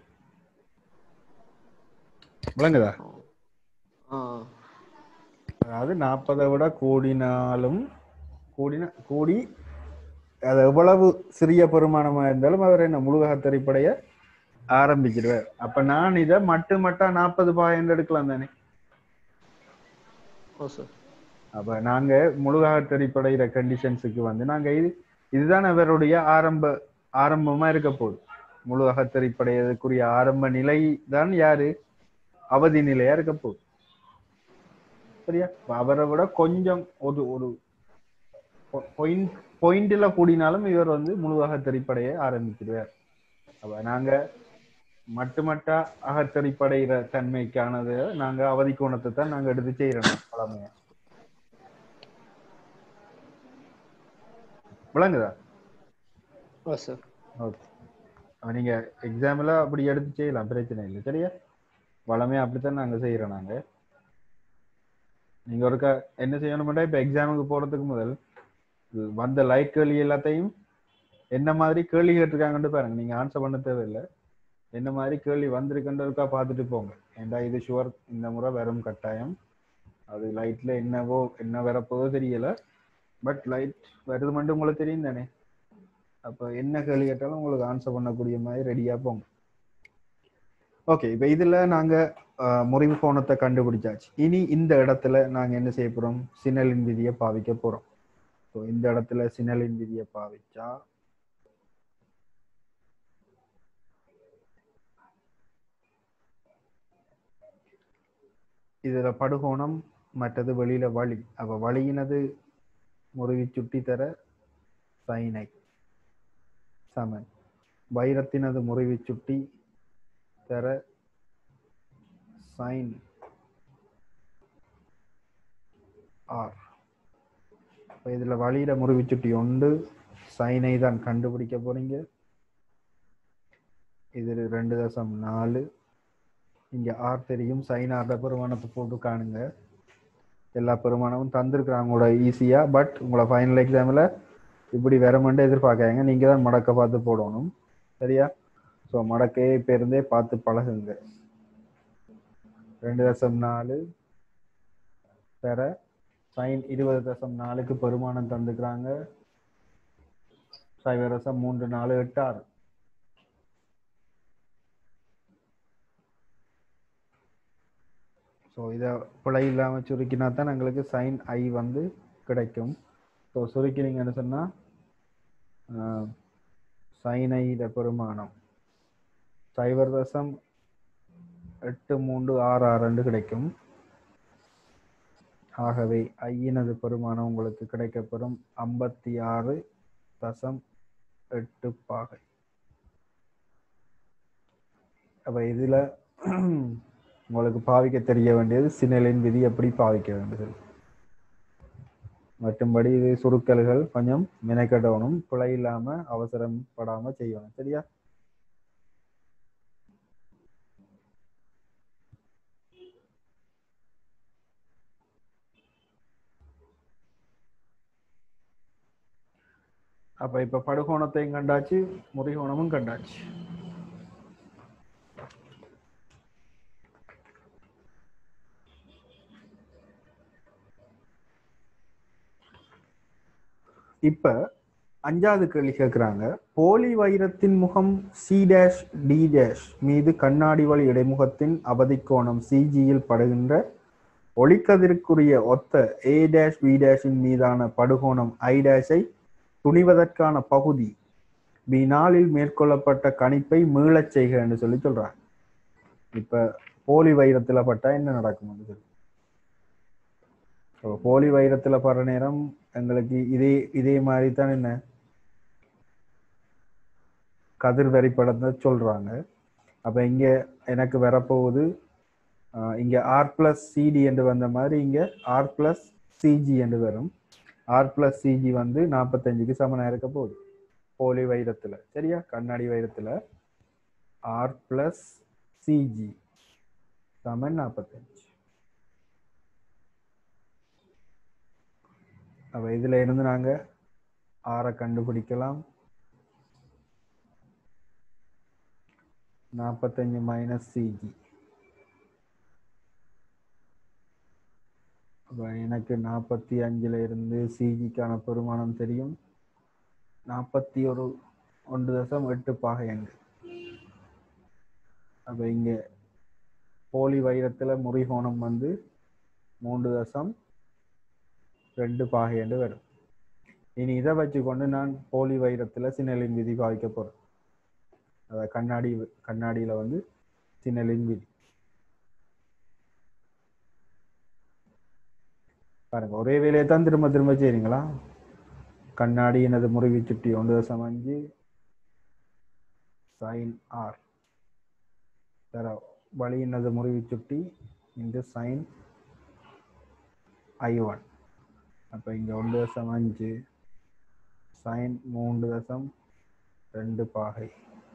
விளங்குதா ஆ அதாவது நாற்பதை விட கூடினாலும் கூடின கூடி அது எவ்வளவு சிறிய பெருமானமா இருந்தாலும் அவர் என்ன முழுகா திரைப்படைய ஆரம்பிச்சிடுவார் அப்ப நான் இதை மட்டு மட்டா நாற்பது பாயிண்ட் எடுக்கலாம் தானே ஓ சார் அப்ப நாங்க முழுகாக திரைப்படையிற கண்டிஷன்ஸுக்கு வந்து நாங்க இது இதுதான் அவருடைய ஆரம்ப ஆரம்பமா இருக்க போகுது முழுகாக திரைப்படையதுக்குரிய ஆரம்ப நிலை தான் யாரு அவதி நிலையா இருக்க போகுது சரியா அப்ப அவரை விட கொஞ்சம் ஒரு ஒரு பாயிண்ட் பாயிண்ட்ல கூடினாலும் இவர் வந்து முழுவாக திரைப்படைய ஆரம்பிச்சிடுவார் அப்ப நாங்க மட்டுமட்டா அகத்தறிப்படைகிற தன்மைக்கானது நாங்க அவதி கோணத்தை தான் நாங்க எடுத்து செய்யறோம் பழமையா விளங்குதா ஓ சார் ஓகே நீங்க எக்ஸாம்ல அப்படி எடுத்து செய்யலாம் பிரச்சனை இல்லை சரியா வளமையா அப்படித்தான் நாங்க செய்யறோம் நாங்க நீங்க ஒருக்கா என்ன செய்யணும்னா இப்ப எக்ஸாமுக்கு போறதுக்கு முதல் இது வந்த லைட் கேள்வி எல்லாத்தையும் என்ன மாதிரி கேள்வி கேட்டிருக்காங்கன்னு பாருங்க நீங்க ஆன்சர் பண்ண தேவையில்லை என்ன மாதிரி கேள்வி வந்திருக்குன்னு ஒருக்கா பார்த்துட்டு போங்க ஏன்டா இது ஷுவர் இந்த முறை வரும் கட்டாயம் அது லைட்ல என்னவோ என்ன வரப்போதோ தெரியல பட் லைட் வருது மட்டும் உங்களுக்கு தெரியும் தானே அப்போ என்ன கேள்வி கேட்டாலும் உங்களுக்கு ஆன்சர் பண்ணக்கூடிய மாதிரி ரெடியா போங்க ஓகே இப்போ இதுல நாங்க அஹ், முறிவு கோணத்தை கண்டுபிடிச்சாச்சு இனி இந்த இடத்துல நாங்க என்ன செய்ய போறோம் சினலின் விதியை பாவிக்க போறோம் ஸோ இந்த இடத்துல சினலின் விதியை பாவிச்சா இதுல படுகோணம் மற்றது வெளியில வழி அப்ப வழியினது முறிவி சுட்டி தர சைனை சமன் வைரத்தினது முறிவி சுட்டி தர சைன் ஆர் இப்போ இதில் வழியில முறிவி சுட்டி ஒன்று சைனை தான் கண்டுபிடிக்க போறீங்க இது ரெண்டு தசம் நாலு இங்க ஆர் தெரியும் சைன் ஆர்ட பெருமானத்தை போட்டு காணுங்க எல்லா பெருமானமும் தந்திருக்கிறாங்க ஈஸியா பட் உங்களை ஃபைனல் எக்ஸாம்ல இப்படி வரமெண்டு எதிர்பார்க்காங்க நீங்க தான் மடக்க பார்த்து போடணும் சரியா ஸோ மடக்கையே இப்ப இருந்தே பார்த்து பழகுங்க ரெண்டு தசம் நாலு தர சைன் இருபது தசம் நாலுக்கு பெருமானம் தந்துக்கிறாங்க சைவ ரசம் மூன்று நாலு எட்டு ஆறு ஸோ இதை பிழை இல்லாமல் சுருக்கினா தான் எங்களுக்கு சைன் ஐ வந்து கிடைக்கும் ஸோ சுருக்கினீங்கன்னு சொன்னால் சைன் ஐட பெருமானம் சைவர் தசம் எட்டு மூன்று ஆறு ஆறு ரெண்டு கிடைக்கும் ஆகவே ஐயினது பெருமானம் உங்களுக்கு கிடைக்கப்பெறும் ஐம்பத்தி ஆறு தசம் எட்டு பாகை அப்ப இதுல உங்களுக்கு பாவிக்க தெரிய வேண்டியது சினலின் விதி எப்படி பாவிக்க வேண்டியது மற்றும்படி இது சுருக்கல்கள் கொஞ்சம் மெனக்கெடணும் பிழை இல்லாம அவசரம் படாம செய்யணும் சரியா அப்ப இப்ப படுகோணத்தையும் கண்டாச்சு முறிகோணமும் கண்டாச்சு இப்ப அஞ்சாவது கேள்வி கேட்கிறாங்க போலி வைரத்தின் முகம் சி டேஷ் டி டேஷ் மீது கண்ணாடி வழி இடைமுகத்தின் அவதிக்கோணம் சிஜியில் படுகின்ற ஒளிக்கதிருக்குரிய ஒத்த ஏ டேஷ் பி டேஷின் மீதான படுகோணம் ஐ டேஷை துணிவதற்கான பகுதி பி நாளில் மேற்கொள்ளப்பட்ட கணிப்பை மீளச் செய்க என்று சொல்லி சொல்றாங்க இப்ப போலி வைரத்துல பட்டா என்ன நடக்கும் சொல்லி So, போலி வைரத்துல படுற நேரம் எங்களுக்கு இதே இதே மாதிரி தான் என்ன கதிர் வரிப்படத்தை சொல்றாங்க அப்ப இங்க எனக்கு வரப்போகுது ஆஹ், இங்க ஆர் பிளஸ் சிடி என்று வந்த மாதிரி இங்க ஆர் பிளஸ் சிஜி என்று வரும் ஆர் பிளஸ் சிஜி வந்து நாற்பத்தஞ்சுக்கு சமனா இருக்க போகுது போலி வைரத்துல சரியா கண்ணாடி வைரத்துல ஆர் பிளஸ் சிஜி சமன் நாற்பத்தஞ்சு அப்ப இதுல இருந்து நாங்க ஆரை கண்டுபிடிக்கலாம் நாற்பத்தஞ்சு மைனஸ் சிஜி அப்ப எனக்கு நாற்பத்தி அஞ்சுல இருந்து சிஜிக்கான பெருமானம் தெரியும் நாற்பத்தி ஒரு ஒன்று தசம் எட்டு பாகையங்கு அப்ப இங்க போலி வைரத்துல முறிகோணம் வந்து மூன்று தசம் ரெண்டு பாகையண்டு வரும் இனி இதை வச்சுக்கொண்டு நான் போலி வைரத்துல சின்னலின் விதி பாவிக்க போறேன் அத கண்ணாடி கண்ணாடியில வந்து சின்னலின் விதி பாருங்க ஒரே வேலையை தான் திரும்ப திரும்ப செய்றீங்களா கண்ணாடி எனது முறிவு சுட்டி ஒன்று தசம் அஞ்சு சைன் ஆர் தர வழி எனது முறிவு சுட்டி இந்த சைன் ஐ ஒன் அப்போ இங்கே ஒன்று தசம் அஞ்சு சைன் மூன்று தசம் ரெண்டு பாகை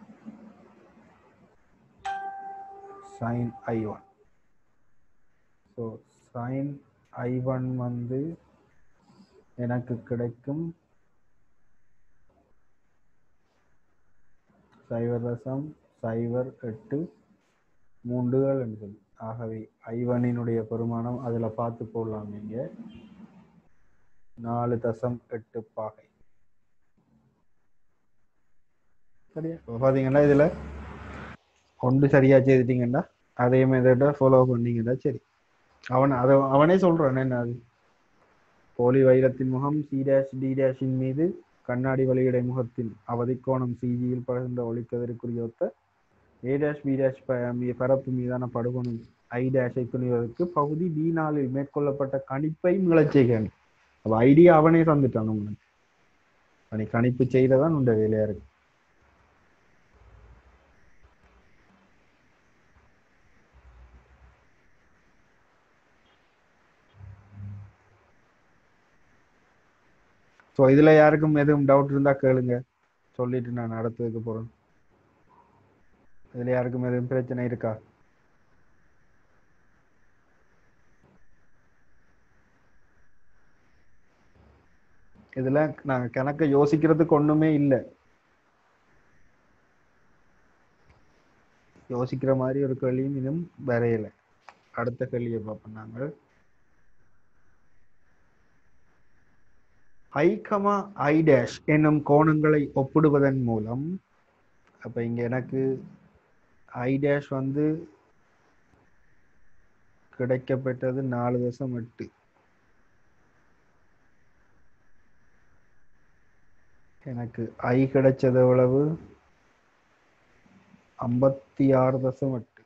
sine I one so sine I one வந்து எனக்கு கிடைக்கும் சைவர் தசம் சைவர் எட்டு மூன்றுகள் என்று சொல்லி ஆகவே ஐவனினுடைய பெருமானம் அதுல பார்த்து போடலாம் நீங்க நாலு தசம் எட்டு பாகை சரியா இப்ப பாத்தீங்கன்னா இதுல ஒன்று சரியா செய்துட்டீங்கன்னா அதே மெத்தட ஃபாலோ பண்ணீங்கன்னா சரி அவன் அதை அவனே சொல்றான் என்ன அது போலி வைரத்தின் முகம் சி டேஷ் டி டேஷின் மீது கண்ணாடி வழியிடை முகத்தின் அவதிக்கோணம் சிஜியில் பகிர்ந்த ஒளிக்கதிருக்குரிய ஒத்த ஏ டேஷ் பி டேஷ் பரப்பு மீதான படுகோணம் ஐ டேஷை துணிவதற்கு பகுதி பி நாளில் மேற்கொள்ளப்பட்ட கணிப்பை மிளச் செய்கிறேன் அப்ப ஐடியா அவனே தந்துட்டான் உங்களுக்கு அவனை கணிப்பு செய்ததான் உண்ட வேலையா இருக்கு ஸோ இதுல யாருக்கும் எதுவும் டவுட் இருந்தா கேளுங்க சொல்லிட்டு நான் அடுத்ததுக்கு போறேன் இதுல யாருக்கும் எதுவும் பிரச்சனை இருக்கா இதுல நாங்க கணக்க யோசிக்கிறதுக்கு ஒண்ணுமே இல்லை யோசிக்கிற மாதிரி ஒரு கேள்வியும் இன்னும் வரையல அடுத்த கேள்வியை பார்ப்போம் நாங்கள் ஐ கமா ஐ டேஷ் என்னும் கோணங்களை ஒப்பிடுவதன் மூலம் அப்ப இங்க எனக்கு ஐ டேஷ் வந்து கிடைக்கப்பட்டது நாலு தசம் எட்டு எனக்கு ஐ கிடைச்சது எவ்வளவு ஐம்பத்தி ஆறு தசம் எட்டு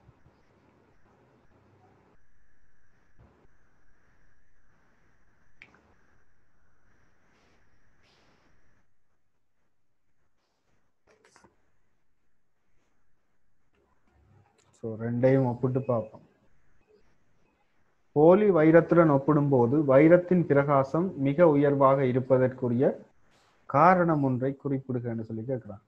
ஸோ ரெண்டையும் ஒப்பிட்டு பார்ப்போம் போலி வைரத்துடன் ஒப்பிடும்போது வைரத்தின் பிரகாசம் மிக உயர்வாக இருப்பதற்குரிய காரணம் ஒன்றை குறிப்பிடுகன்னு சொல்லி கேட்கிறான்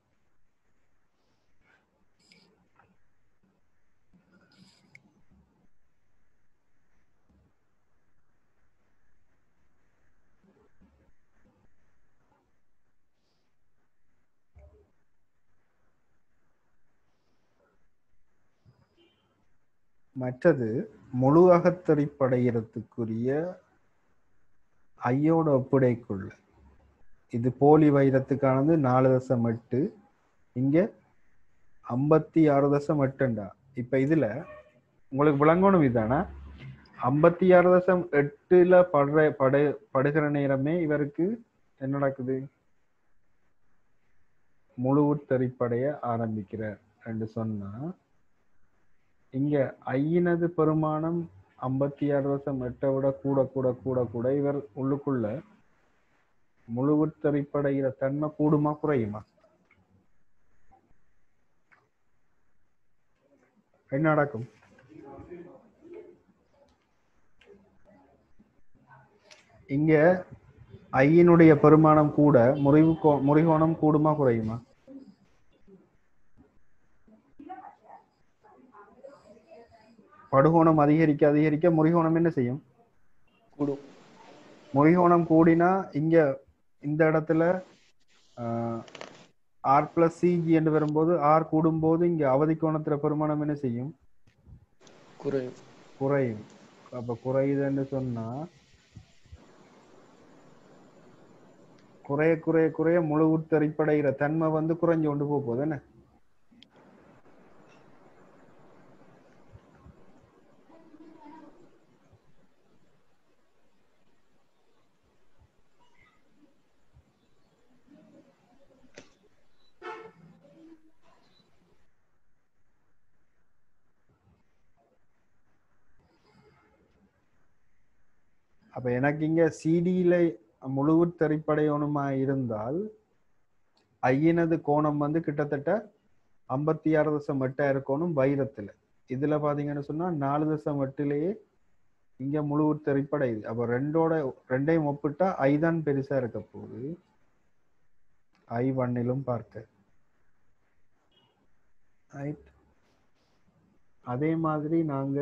மற்றது முழு அகத்தறிப்படைகிறதுக்குரிய ஐயோட ஒப்புடைக்குள்ள இது போலி வைரத்துக்கானது நாலு தசம் எட்டு இங்க ஐம்பத்தி ஆறு தசம் எட்டுண்டா இப்ப இதுல உங்களுக்கு விளங்கணும் இதுதானே ஐம்பத்தி ஆறு தசம் எட்டுல படுற படு படுகிற நேரமே இவருக்கு என்ன நடக்குது முழு உட்தறிப்படைய ஆரம்பிக்கிறார் என்று சொன்னா இங்க ஐயினது பெருமானம் ஐம்பத்தி ஆறு வருஷம் எட்டை விட கூட கூட கூட கூட இவர் உள்ளுக்குள்ள முழு உட்தறிப்படைகிற தன்மை கூடுமா குறையுமா என்ன நடக்கும் இங்க ஐயினுடைய பெருமானம் கூட முறிவு கோ- முறிகோணம் கூடுமா குறையுமா படுகோணம் அதிகரிக்க அதிகரிக்க முறிகோணம் என்ன செய்யும் கூடும் முறிகோணம் கூடினா இங்க இந்த இடத்துல ஆர் பிளஸ் சிஜி என்று வரும்போது ஆர் கூடும்போது இங்க அவதி கோணத்துல பெருமானம் என்ன செய்யும் குறையும் குறையும் அப்ப குறையுதுன்னு சொன்னா குறைய குறைய குறைய முழு உட்தறிப்படைகிற தன்மை வந்து குறைஞ்சு கொண்டு போக போகுது என்ன அப்ப எனக்கு இங்க சிடியில முழு உட்தறிப்படையணுமா இருந்தால் ஐயினது கோணம் வந்து கிட்டத்தட்ட ஐம்பத்தி ஆறு தசம் எட்டாயிரம் கோணம் வைரத்துல இதுல பாத்தீங்கன்னு சொன்னா நாலு தசம் எட்டுலயே இங்க முழு உட்தறிப்படையுது அப்ப ரெண்டோட ரெண்டையும் ஒப்பிட்டா ஐ தான் பெருசா இருக்க போகுது ஐ ஒன்னிலும் பார்க்க Right. அதே மாதிரி நாங்க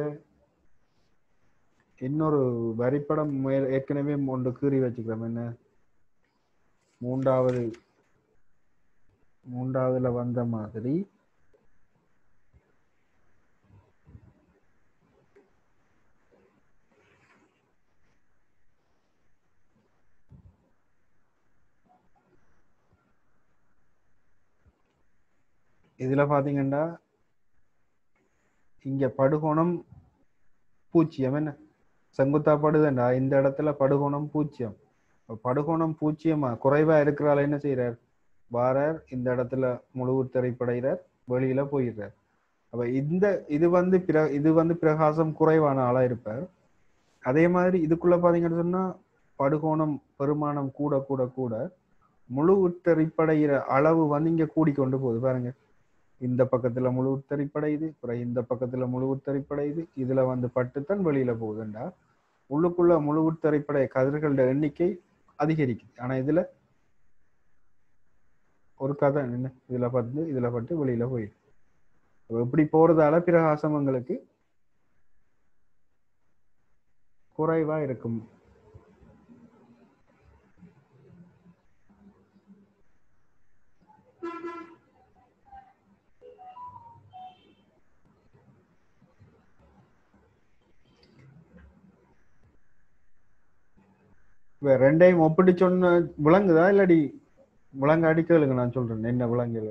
இன்னொரு வரிப்படம் மேல் ஏற்கனவே ஒன்று கீறி வச்சுக்கிறோம் என்ன மூன்றாவது மூன்றாவதுல வந்த மாதிரி இதுல பாத்தீங்கன்னா இங்க படுகோணம் பூஜ்ஜியம் என்ன செங்குத்தா படுதுண்டா இந்த இடத்துல படுகோணம் பூஜ்ஜியம் அப்ப படுகோணம் பூஜ்ஜியமா குறைவா இருக்கிறாள் என்ன செய்யறார் வாரார் இந்த இடத்துல முழு திரைப்படைகிறார் வெளியில போயிடுறார் அப்ப இந்த இது வந்து பிர இது வந்து பிரகாசம் குறைவான ஆளா இருப்பார் அதே மாதிரி இதுக்குள்ள பாத்தீங்கன்னு சொன்னா படுகோணம் பெருமானம் கூட கூட கூட முழு உத்தரிப்படைகிற அளவு வந்து இங்க கூடிக்கொண்டு போகுது பாருங்க இந்த பக்கத்துல முழு உத்தரிப்படையுது அப்புறம் இந்த பக்கத்துல முழு உத்தரிப்படையுது இதுல வந்து பட்டுத்தான் வெளியில போகுதுண்டா உள்ளுக்குள்ள முழு உத்தரிப்படை கதிர்களோட எண்ணிக்கை அதிகரிக்குது ஆனா இதுல ஒரு கதை என்ன இதுல பட்டு இதுல பட்டு வெளியில போயிடுது அப்ப இப்படி போறதால பிரகாசமங்களுக்கு குறைவா இருக்கும் இப்ப ரெண்டையும் ஒப்பிட்டு சொன்ன விளங்குதா இல்லாடி விளங்க அடிக்கலுங்க நான் சொல்றேன் என்ன விளங்குல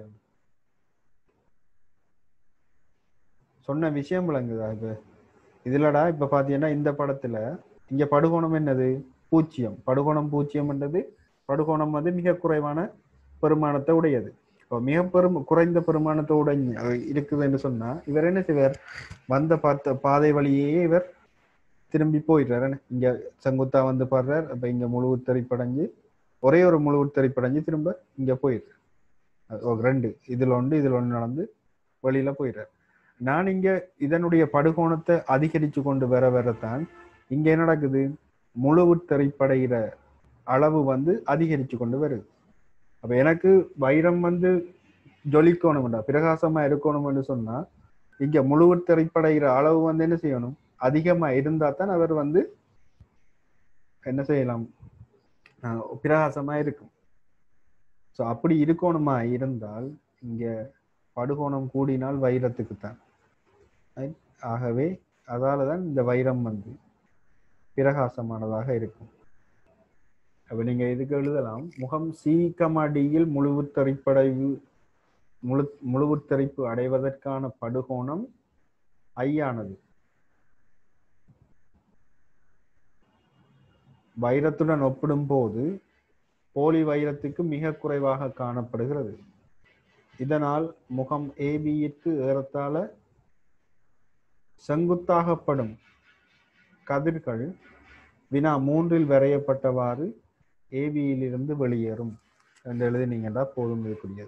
சொன்ன விஷயம் விளங்குதா இப்ப இதுலடா இப்ப பாத்தீங்கன்னா இந்த படத்துல இங்க படுகோணம் என்னது பூஜ்ஜியம் படுகோணம் பூஜ்ஜியம்ன்றது படுகோணம் வந்து மிக குறைவான பெருமானத்தை உடையது இப்போ மிக பெரும் குறைந்த பெருமானத்தை உடை இருக்குதுன்னு சொன்னா இவர் என்ன செய்வார் வந்த பார்த்த பாதை வழியே இவர் திரும்பி போயிடுறாரு என்ன? இங்க செங்குத்தா வந்து பாடுறார் அப்ப இங்க முழு உத்தரிப்படைஞ்சு ஒரே ஒரு முழு உத்தரிப்படைஞ்சு திரும்ப இங்க போயிடுறார் அது ஒரு ரெண்டு இதுல ஒன்று இதுல ஒன்று நடந்து வெளியில போயிடுறார் நான் இங்க இதனுடைய படுகோணத்தை அதிகரிச்சு கொண்டு வர வரத்தான் இங்க என்ன நடக்குது முழு உத்தரிப்படைகிற அளவு வந்து அதிகரிச்சு கொண்டு வருது அப்ப எனக்கு வைரம் வந்து ஜொலிக்கணும்டா பிரகாசமா இருக்கணும்னு சொன்னா இங்க முழு உத்தரிப்படைகிற அளவு வந்து என்ன செய்யணும் அதிகமா இருந்தா தான் அவர் வந்து என்ன செய்யலாம் ஆஹ் பிரகாசமா இருக்கும் ஸோ அப்படி இருக்கணுமா இருந்தால் இங்க படுகோணம் கூடினால் வைரத்துக்கு தான் Right? ஆகவே அதால தான் இந்த வைரம் வந்து பிரகாசமானதாக இருக்கும் அப்ப நீங்க இதுக்கு எழுதலாம் முகம் சீக்கமடியில் முழுவுத்தரிப்படைவு முழு முழுவுத்தரிப்பு அடைவதற்கான படுகோணம் ஐயானது வைரத்துடன் ஒப்பிடும்போது போலி வைரத்துக்கு மிக குறைவாக காணப்படுகிறது இதனால் முகம் ஏபியிற்கு ஏறத்தாழ செங்குத்தாகப்படும் கதிர்கள் வினா மூன்றில் வரையப்பட்டவாறு ஏபியிலிருந்து வெளியேறும் என்று எழுதினீங்கன்னா போதும் இருக்கக்கூடியது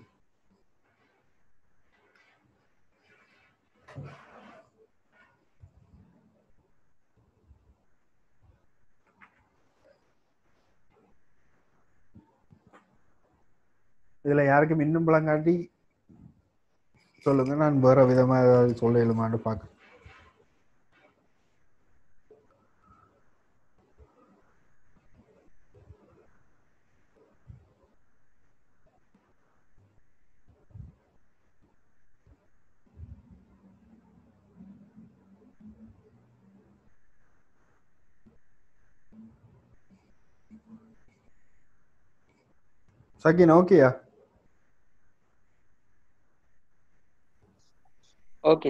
இதுல யாருக்கும் இன்னும் பழங்காட்டி சொல்லுங்க நான் வேற விதமா ஏதாவது சொல்ல இயலுமான்னு பார்க்க சகின் ஓகேயா ஓகே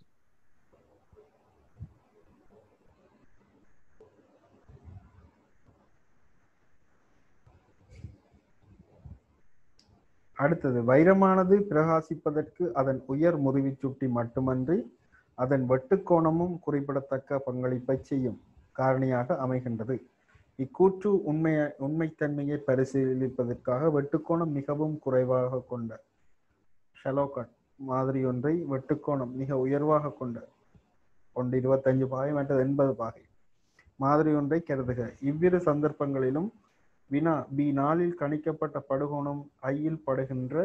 அடுத்தது வைரமானது பிரகாசிப்பதற்கு அதன் உயர் முறிவுச் சுட்டி மட்டுமன்றி அதன் வெட்டுக்கோணமும் குறிப்பிடத்தக்க பங்களிப்பை செய்யும் காரணியாக அமைகின்றது இக்கூற்று உண்மைய உண்மைத்தன்மையை பரிசீலிப்பதற்காக வெட்டுக்கோணம் மிகவும் குறைவாக கொண்ட ஷெலோகட் மாதிரி ஒன்றை வெட்டுக்கோணம் மிக உயர்வாக கொண்ட ஒன்று இருபத்தஞ்சு பாகை மற்றது எண்பது பாகை மாதிரி ஒன்றை கருதுக இவ்விரு சந்தர்ப்பங்களிலும் வினா பி நாளில் கணிக்கப்பட்ட படுகோணம் ஐயில் படுகின்ற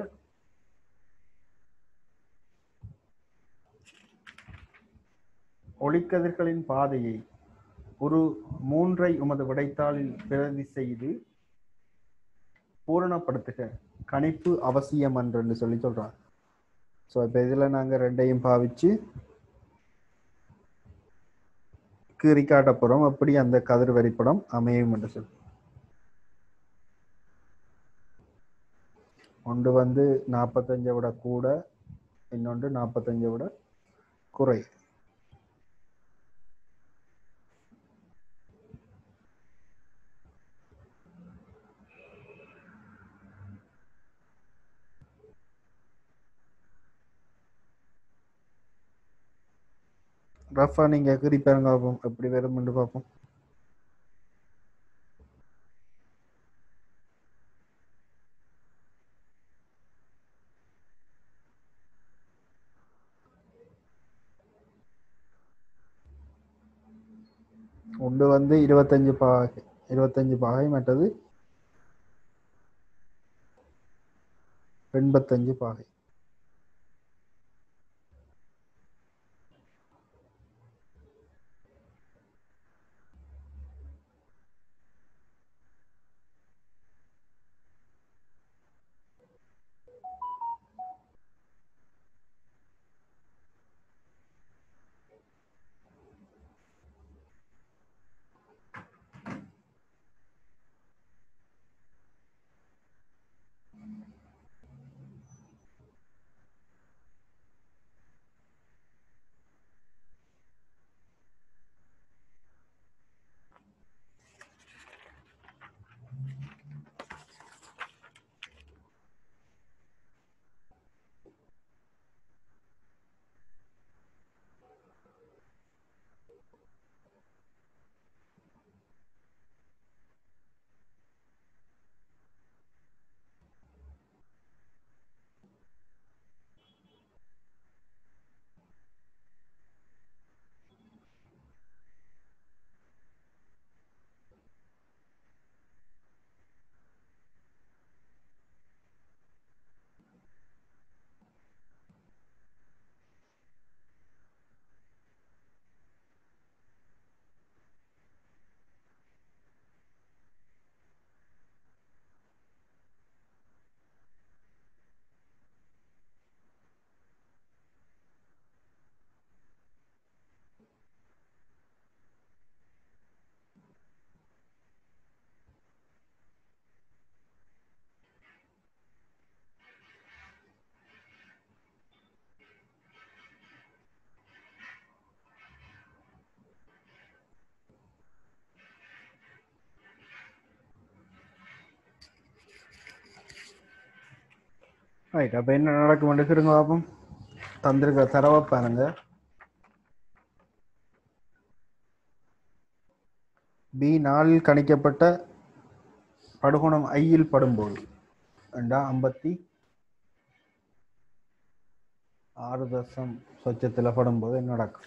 ஒளிக்கதிர்களின் பாதையை ஒரு மூன்றை உமது விடைத்தாளில் பிரதி செய்து பூரணப்படுத்துக கணிப்பு அவசியம் என்று சொல்லி சொல்றாங்க ஸோ இப்போ இதில் நாங்கள் ரெண்டையும் பாவிச்சு கீறி காட்ட போகிறோம் அப்படி அந்த கதிர் வரிப்படம் அமையும் என்று சொல்லி ஒன்று வந்து நாற்பத்தஞ்சை விட கூட இன்னொன்று நாற்பத்தஞ்சை விட குறை ரஃபா நீங்க கீறி பாருங்க பார்ப்போம் எப்படி வரும்னு பார்ப்போம் ஒன்று வந்து இருபத்தஞ்சு பாகை இருபத்தஞ்சு பாகை மற்றது எண்பத்தஞ்சு பாகை ரைட் அப்போ என்ன நடக்கும் எடுக்கிறங்க பார்ப்போம் தந்திருக்க தரவை பாருங்க பி நாளில் கணிக்கப்பட்ட படுகோணம் ஐயில் படும்போது ரெண்டா ஐம்பத்தி ஆறு தசம் சொச்சத்தில் படும்போது என்ன நடக்கும்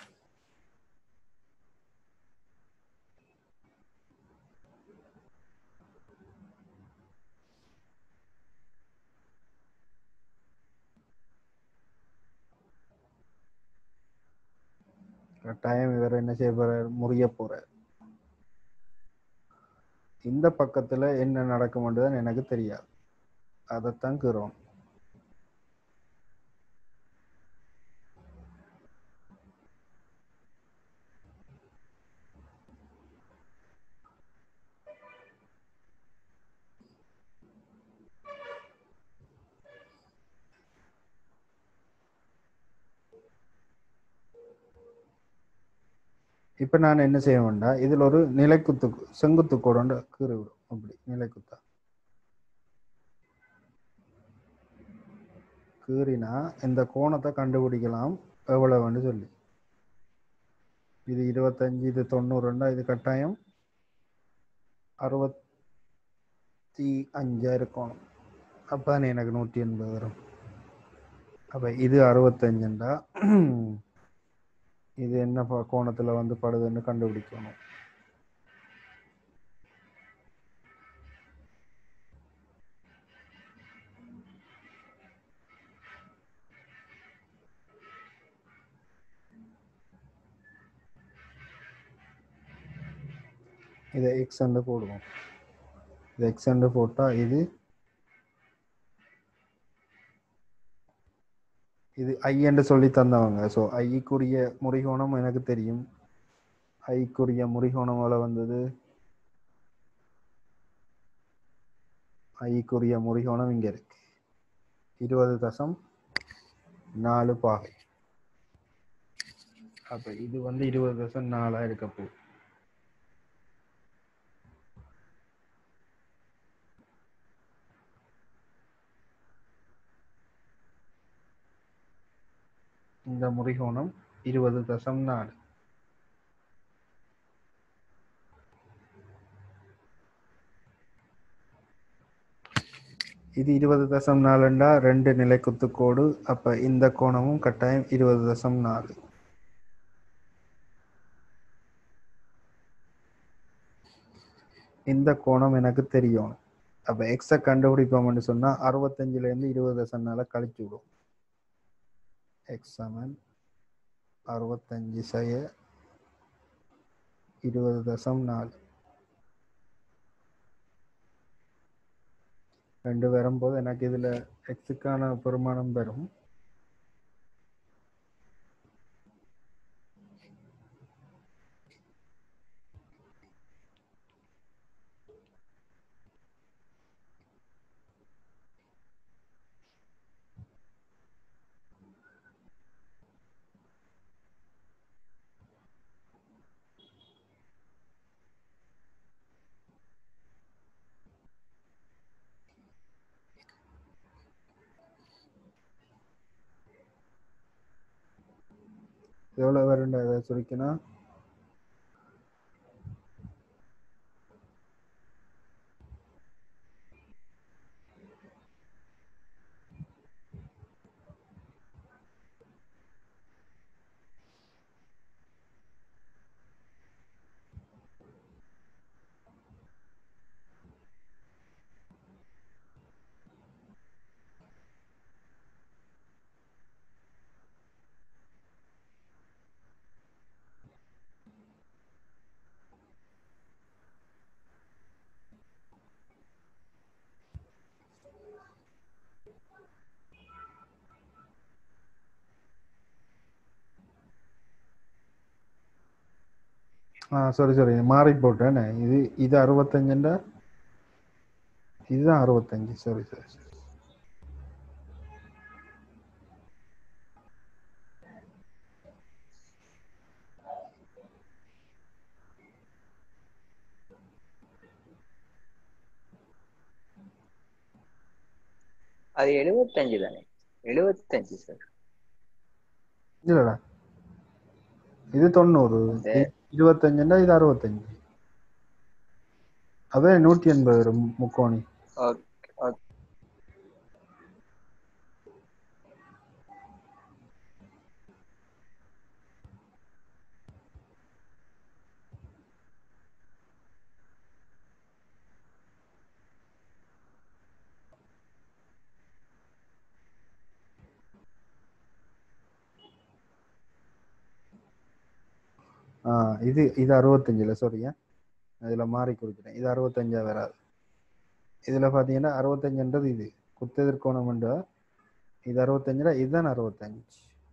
கட்டாயம் இவர் என்ன செய்ய போறார் முறிய போறார் இந்த பக்கத்துல என்ன நடக்கும்ன்றதுதான் எனக்கு தெரியாது அதைத்தான் கீறோம் இப்போ நான் என்ன செய்ய வேண்டாம் இதில் ஒரு நிலைக்குத்து செங்குத்து கோடு கீறி விடும் அப்படி நிலைக்குத்தா கீறினா இந்த கோணத்தை கண்டுபிடிக்கலாம் எவ்வளவுன்னு சொல்லி இது இருபத்தஞ்சு இது தொண்ணூறுண்டா இது கட்டாயம் அறுபத்தி அஞ்சா இருக்கணும் அப்போ எனக்கு நூற்றி எண்பது வரும் அப்போ இது அறுபத்தஞ்சுண்டா இது என்ன ப- கோணத்துல வந்து படுதுன்னு கண்டுபிடிக்கணும் இதை எக்ஸ் போடுவோம் இது எக்ஸ் போட்டா இது இது ஐ என்று சொல்லி தந்தவங்க ஸோ ஐக்குரிய முறிகோணம் எனக்கு தெரியும் ஐக்குரிய முறிகோணம் எவ்வளவு வந்தது ஐக்குரிய முறிகோணம் இங்க இருக்கு இருபது தசம் நாலு பாகை அப்ப இது வந்து இருபது தசம் நாலா இருக்க போகுது இந்த முறிகோணம் இருபது தசம் நாலு இது இருபது தசம் நாலுண்டா ரெண்டு நிலைக்குத்து கோடு அப்ப இந்த கோணமும் கட்டாயம் இருபது தசம் நாலு இந்த கோணம் எனக்கு தெரியும் அப்ப எக்ஸ கண்டுபிடிப்போம்னு சொன்னா அறுபத்தஞ்சுல இருந்து இருபது தசம் நாளை கழிச்சு விடும் எக்ஸ் சமன் அறுபத்தஞ்சு செய்ய இருபது தசம் நாலு ரெண்டு வரும்போது எனக்கு இதுல எக்ஸுக்கான பெருமானம் பெறும் எவ்வளவு வரும்டா அதை சுருக்கினா ஆ சாரி சாரி மாறி போட்டேன் இது இது அறுபத்தஞ்சுண்டா இதுதான் அறுபத்தஞ்சு சாரி சாரி சாரி அது எழுபத்தஞ்சு தானே எழுபத்தஞ்சு சார் இல்லடா இது தொண்ணூறு அந்த- இ- இருபத்தஞ்சுண்டா இது அறுபத்தஞ்சு அதே நூற்றி எண்பது வரும் முக்கோணி ஓகே ஓகே ஆ இது இது அறுபத்தஞ்சுல சாரியா இதுல மாறி குறிக்கிறேன் இது அறுபத்தஞ்சா வராது இதுல பாத்தீங்கன்னா அறுபத்தஞ்சுன்றது இது குத்தெதிர்கோணம்ன்றா இது அறுபத்தஞ்சுல இதுதான் அறுபத்தஞ்சு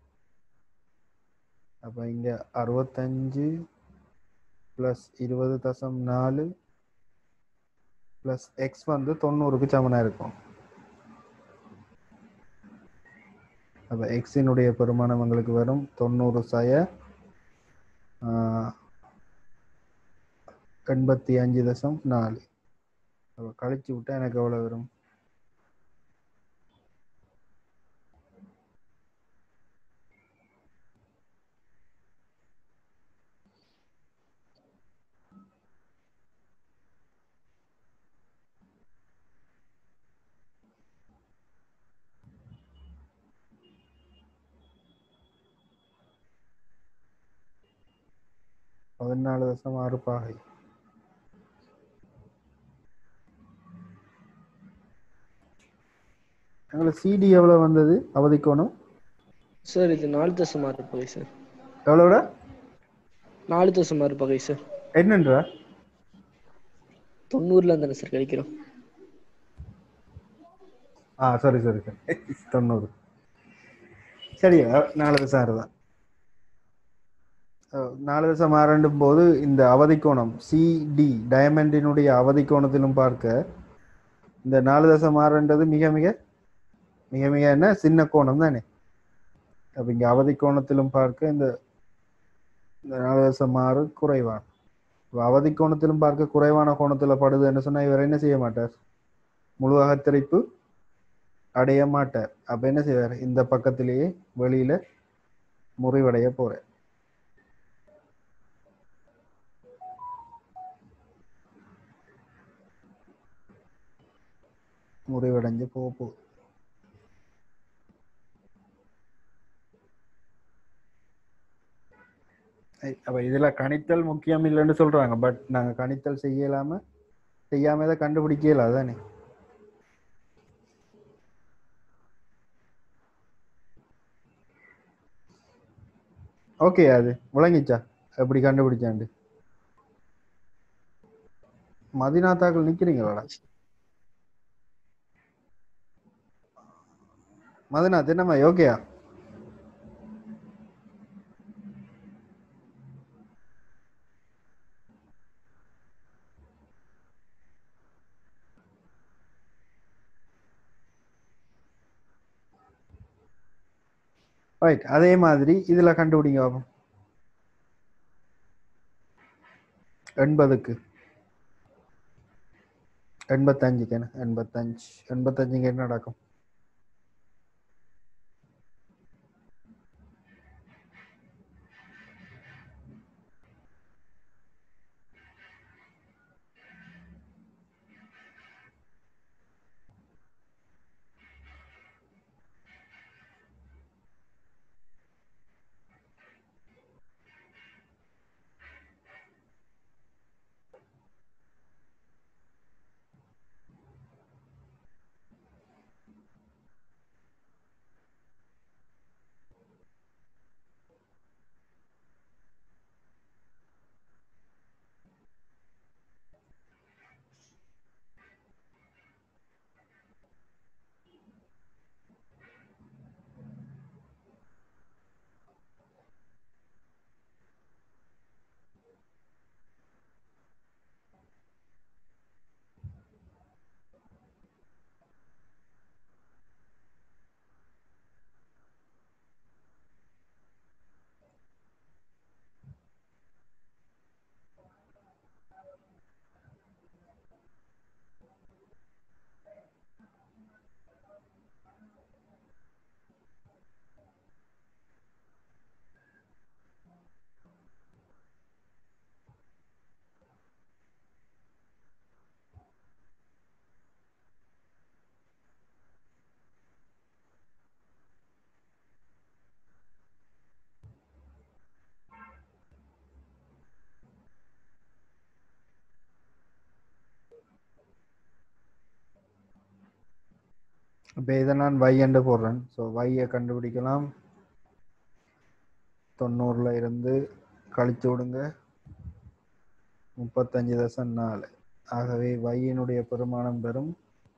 அப்ப இங்க அறுபத்தஞ்சு பிளஸ் இருபது தசம் நாலு பிளஸ் எக்ஸ் வந்து தொண்ணூறுக்கு சமனா இருக்கும் அப்ப எக்ஸினுடைய பெருமானம் எங்களுக்கு வரும் தொண்ணூறு சய ஆஹ், எண்பத்தி அஞ்சு தசம் நாலு அப்ப கழிச்சு விட்டா எனக்கு எவ்வளவு வரும் பதினாலு தசம் ஆறு பாகை எங்களுக்கு சிடி எவ்வளவு வந்தது அவதிக்கோணம் சார் இது நாலு தசம் ஆறு பகை சார் எவ்வளோட நாலு தசம் ஆறு பகை சார் என்னன்ற தொண்ணூறுல தானே சார் கிடைக்கிறோம் ஆ சரி சரி சரி தொண்ணூறு சரி அஹ், நாலு தசம் ஆறு தான் அஹ், நாலு தசம் ஆறுண்டும் போது இந்த அவதிக்கோணம் சிடி டயமண்டினுடைய அவதிக்கோணத்திலும் பார்க்க இந்த நாலு தசம் ஆறுன்றது மிக மிக மிக மிக என்ன சின்ன கோணம் தானே அப்ப இங்க அவதிக்கோணத்திலும் பார்க்க இந்த இந்த நாலு தசம் ஆறு குறைவான இப்ப அவதிக்கோணத்திலும் பார்க்க குறைவான கோணத்துல படுதுன்னு சொன்னா இவர் என்ன செய்ய மாட்டார் முழு அகத்திரைப்பு அடைய மாட்டார் அப்ப என்ன செய்வார் இந்த பக்கத்திலேயே வெளியில முறிவடைய போறார் முறிவடைஞ்சு போக போகுது ஐ, அப்ப இதுல கணித்தல் முக்கியம் இல்லைன்னு சொல்றாங்க பட் நாங்க கணித்தல் செய்யலாம செய்யாம இதை கண்டுபிடிக்கல அதானே ஓகே அது விளங்கிச்சா எப்படி கண்டுபிடிச்சாண்டு மதினாத்தாக்கள் நிக்கிறீங்களா மதினாத் என்னம்மா ஓகேயா ரைட் அதே மாதிரி இதுல கண்டுபிடிங்க பாப்போம் எண்பதுக்கு எண்பத்தஞ்சுக்கு என்ன எண்பத்தஞ்சு எண்பத்தஞ்சுக்கு என்ன நடக்கும் இப்போ இதை நான் y என்று போடுறேன் ஸோ y-யை கண்டுபிடிக்கலாம் தொண்ணூறுல இருந்து கழிச்சு விடுங்க முப்பத்தஞ்சு தசம் நாலு ஆகவே y-யினுடைய பெருமானம் பெறும்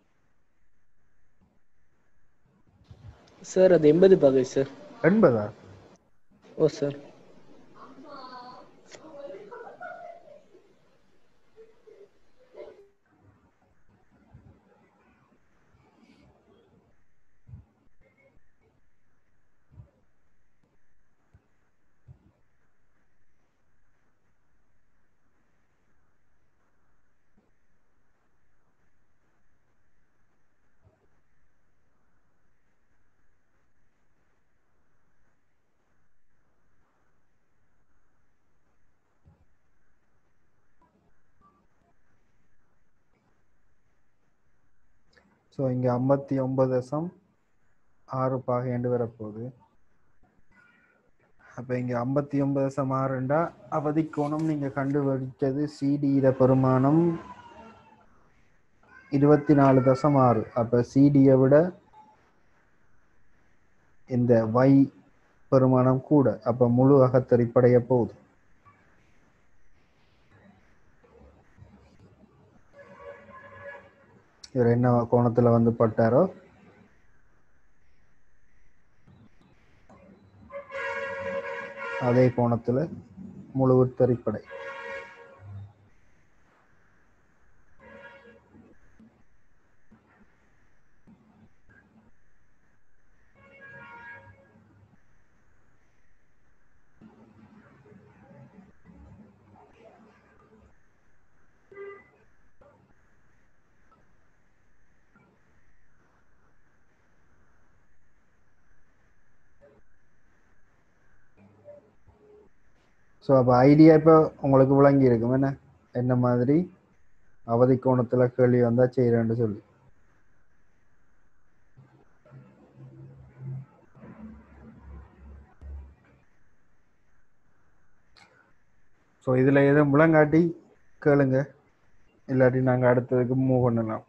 சார் அது எண்பது பகை சார் எண்பதா ஓ சார் ஸோ இங்கே ஐம்பத்தி ஒன்பது தசம் ஆறு பாகைண்டு வரப்போகுது அப்போ இங்கே ஐம்பத்தி ஒன்பது தசம் ஆறுண்டா அவதி கோணம் நீங்கள் கண்டுபிடிச்சது சிடியிட பெருமானம் இருபத்தி நாலு தசம் ஆறு அப்போ சிடியை விட இந்த வை பெருமானம் கூட அப்போ முழு அகத்தறிப்படைய போகுது இவர் என்ன கோணத்துல வந்து பட்டாரோ அதே கோணத்துல முழு உத்தரிப்படை ஸோ அப்போ ஐடியா இப்போ உங்களுக்கு விளங்கி இருக்கும் என்ன என்ன மாதிரி அவதி கோணத்துல கேள்வி வந்தா செய்யறேன்னு சொல்லி ஸோ இதுல எதுவும் விளங்காட்டி கேளுங்க இல்லாட்டி நாங்க அடுத்ததுக்கு மூவ் பண்ணலாம்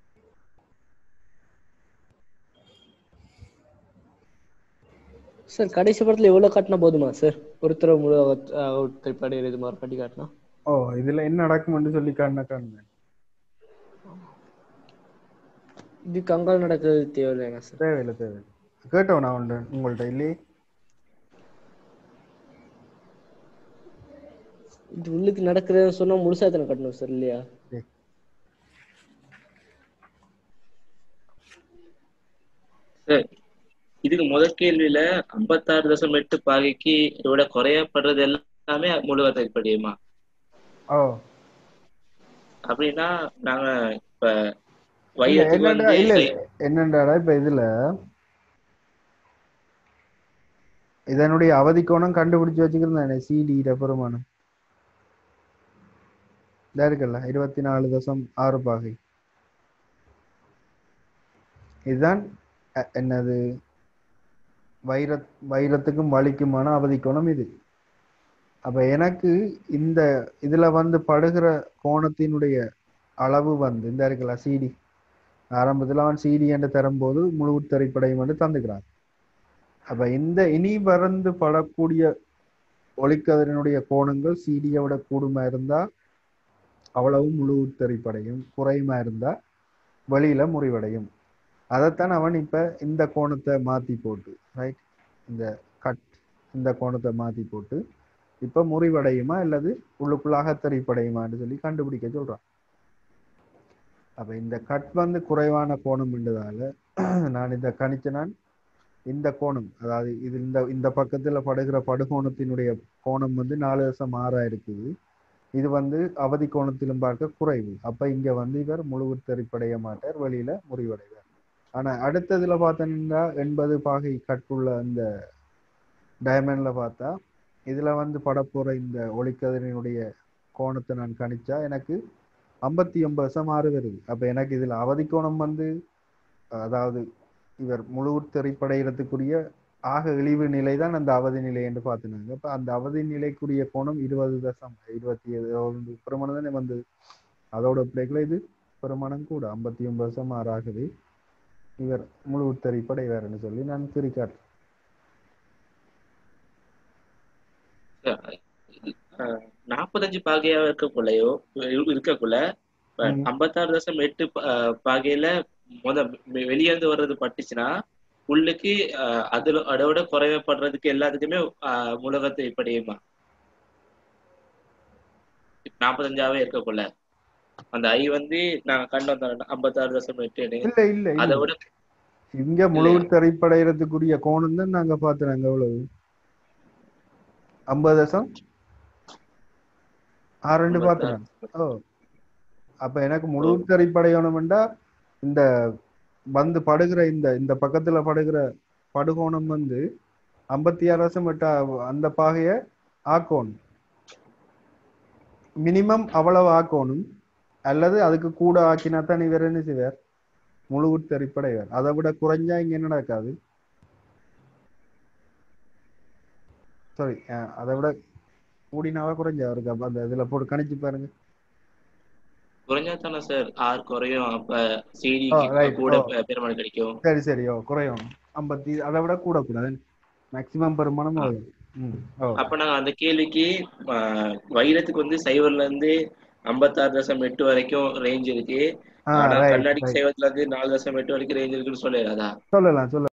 சார் கடைசி படத்துல எவ்வளவு காட்டினா போதுமா சார் ஒருத்தர முழு திரைப்படம் இது மாதிரி காட்டி காட்டினா ஓ இதுல என்ன நடக்கும்னு சொல்லி காண காணுங்க இது கங்கால் நடக்கிறது தேவையில்லைங்க சார் தேவையில்லை தேவையில்லை கேட்டோம் நான் உண்டு உங்கள்ட்ட இல்லையே இது உள்ளுக்கு நடக்குதுன்னு சொன்னா முழுசா தானே கட்டணும் சார் இல்லையா சார் இதுக்கு முதல் கேள்வியில ஐம்பத்தாறு தசம் எட்டு பாகைக்கு இதோட குறையப்படுறது எல்லாமே முழுவதை படியுமா ஓ அப்படின்னா நாங்க இப்ப இல்ல, வைரத்துக்கு என்னடா வந்து இல்ல என்னண்டாடா இப்ப இதுல இதனுடைய அவதி கோணம் கண்டுபிடிச்சு வச்சுக்கிறேன் சிடி பெருமானம் இதா இருக்குல்ல இருபத்தி நாலு தசம் ஆறு பாகை இதுதான் அ- என்னது வைர வைரத்துக்கும் வலிக்குமான அவதி கோணம் இது அப்ப எனக்கு இந்த இதுல வந்து படுகிற கோணத்தினுடைய அளவு வந்து இந்த இருக்குல்ல சிடி ஆரம்பத்துல அவன் சிடி என்று தரும்போது முழு திரைப்படையும் வந்து தந்துக்கிறான் அப்ப இந்த இனி வறந்து படக்கூடிய ஒளிக்கதிரினுடைய கோணங்கள் சிடியை விட கூடுமா இருந்தா அவ்வளவு முழு திரைப்படையும் குறையுமா இருந்தா வெளியில முறிவடையும் அதைத்தான் அவன் இப்ப இந்த கோணத்தை மாத்தி போட்டு ரைட் இந்த கட் இந்த கோணத்தை மாத்தி போட்டு இப்ப முறிவடையுமா அல்லது உள்ளுக்குள்ளாக திரைப்படையுமான்னு சொல்லி கண்டுபிடிக்க சொல்றான் அப்ப இந்த கட் வந்து குறைவான கோணம் என்றதால நான் இந்த கணிச்ச நான் இந்த கோணம் அதாவது இது இந்த இந்த பக்கத்துல படுகிற படுகோணத்தினுடைய கோணம் வந்து நாலு தசம் ஆறா இருக்குது இது வந்து அவதி கோணத்திலும் பார்க்க குறைவு அப்ப இங்க வந்து இவர் முழு திரைப்படைய மாட்டார் வெளியில முறிவடைவார் ஆனா அடுத்ததுல பார்த்தீங்கன்னா எண்பது பாகை கட்டுள்ள அந்த டைமண்ட்ல பார்த்தா இதுல வந்து படப்போற இந்த ஒளிக்கதிரினுடைய கோணத்தை நான் கணிச்சா எனக்கு ஐம்பத்தி ஒன்பது வருஷம் ஆறு வருது அப்ப எனக்கு இதுல அவதி கோணம் வந்து அதாவது இவர் முழு திரைப்படையிடத்துக்குரிய ஆக இழிவு நிலை தான் அந்த அவதி நிலை என்று பார்த்துனாங்க அப்ப அந்த அவதி நிலைக்குரிய கோணம் இருபது தசம் இருபத்தி ஏழு பெருமானம் தானே வந்தது அதோட பிள்ளைகளை இது பெருமானம் கூட ஐம்பத்தி ஒன்பது வருஷம் ஆறாகவே இவர் முழு திரைப்படை வேறுன்னு சொல்லி நான் குறிக்காட்டேன் அஹ், நாற்பத்தஞ்சு பாகையா இருக்கக்குள்ளயோ இரு- இருக்கக்குள்ள இப்ப ம். ஐம்பத்தாறு தசம் எட்டு பா- அஹ், பாகையில முத வெ- வெளியேந்து வர்றது பட்டுச்சுன்னா உள்ளுக்கு அஹ், அதுல அதோட குறைவப்படுறதுக்கு எல்லாத்துக்குமே அஹ், முழுகத்தை படியுமா நாற்பத்தஞ்சாவே இருக்கக்குள்ள அந்த ஐ வந்து நாங்க கண்டு வந்தோம் ஐம்பத்தாறு தசம் எட்டு இல்ல இல்ல அதை இல்ல விட இங்க முழு திரைப்படையிடத்துக்குரிய கோணம் தான் நாங்க பாத்துறாங்க எவ்வளவு ஐம்பது தசம் ஆறு ரெண்டு பாத்துறாங்க ஓ அப்ப எனக்கு முழு திரைப்படையணும்டா இந்த வந்து படுகிற இந்த இந்த பக்கத்துல படுகிற படுகோணம் வந்து ஐம்பத்தி ஆறு வருஷம் விட்டா அந்த பாகைய ஆக்கணும் மினிமம் அவ்வளவு ஆக்கணும் அல்லது அதுக்கு கூட ஆக்கினா தான் இவர் என்ன செய்வார் முழு உட்கரிப்படைவர் அதை விட குறைஞ்சா இங்க என்ன நடக்காது சாரி அதை விட கூடினாவா குறைஞ்சா இருக்கு அப்ப அந்த இதுல போட்டு கணிச்சு பாருங்க குறைஞ்சா தானே சார் ஆர் குறையும் அப்ப Oh, செய்திக்கு right. கூட Oh. பெ- பெருமாள் கிடைக்கும் சரி சரி ஓ குறையும் ஐம்பத்தி அதை விட கூடக்கூடாது மேக்சிமம் பெருமானம் வரும். ம் ஓ அப்ப நாங்க அந்த கேள்விக்கு ஆஹ், வைரத்துக்கு வந்து சைவர்ல இருந்து ஐம்பத்தாறு தசம் எட்டு வரைக்கும் ரேஞ்ச் இருக்கு ஆ ஆனா ரைட் கண்ணாடிக்கு சைவத்துல இருந்து நாலு தசம் எட்டு வரைக்கும் ரேஞ்ச் இருக்குன்னு சொல்லிடாதா சொல்லலாம் சொல்லலாம்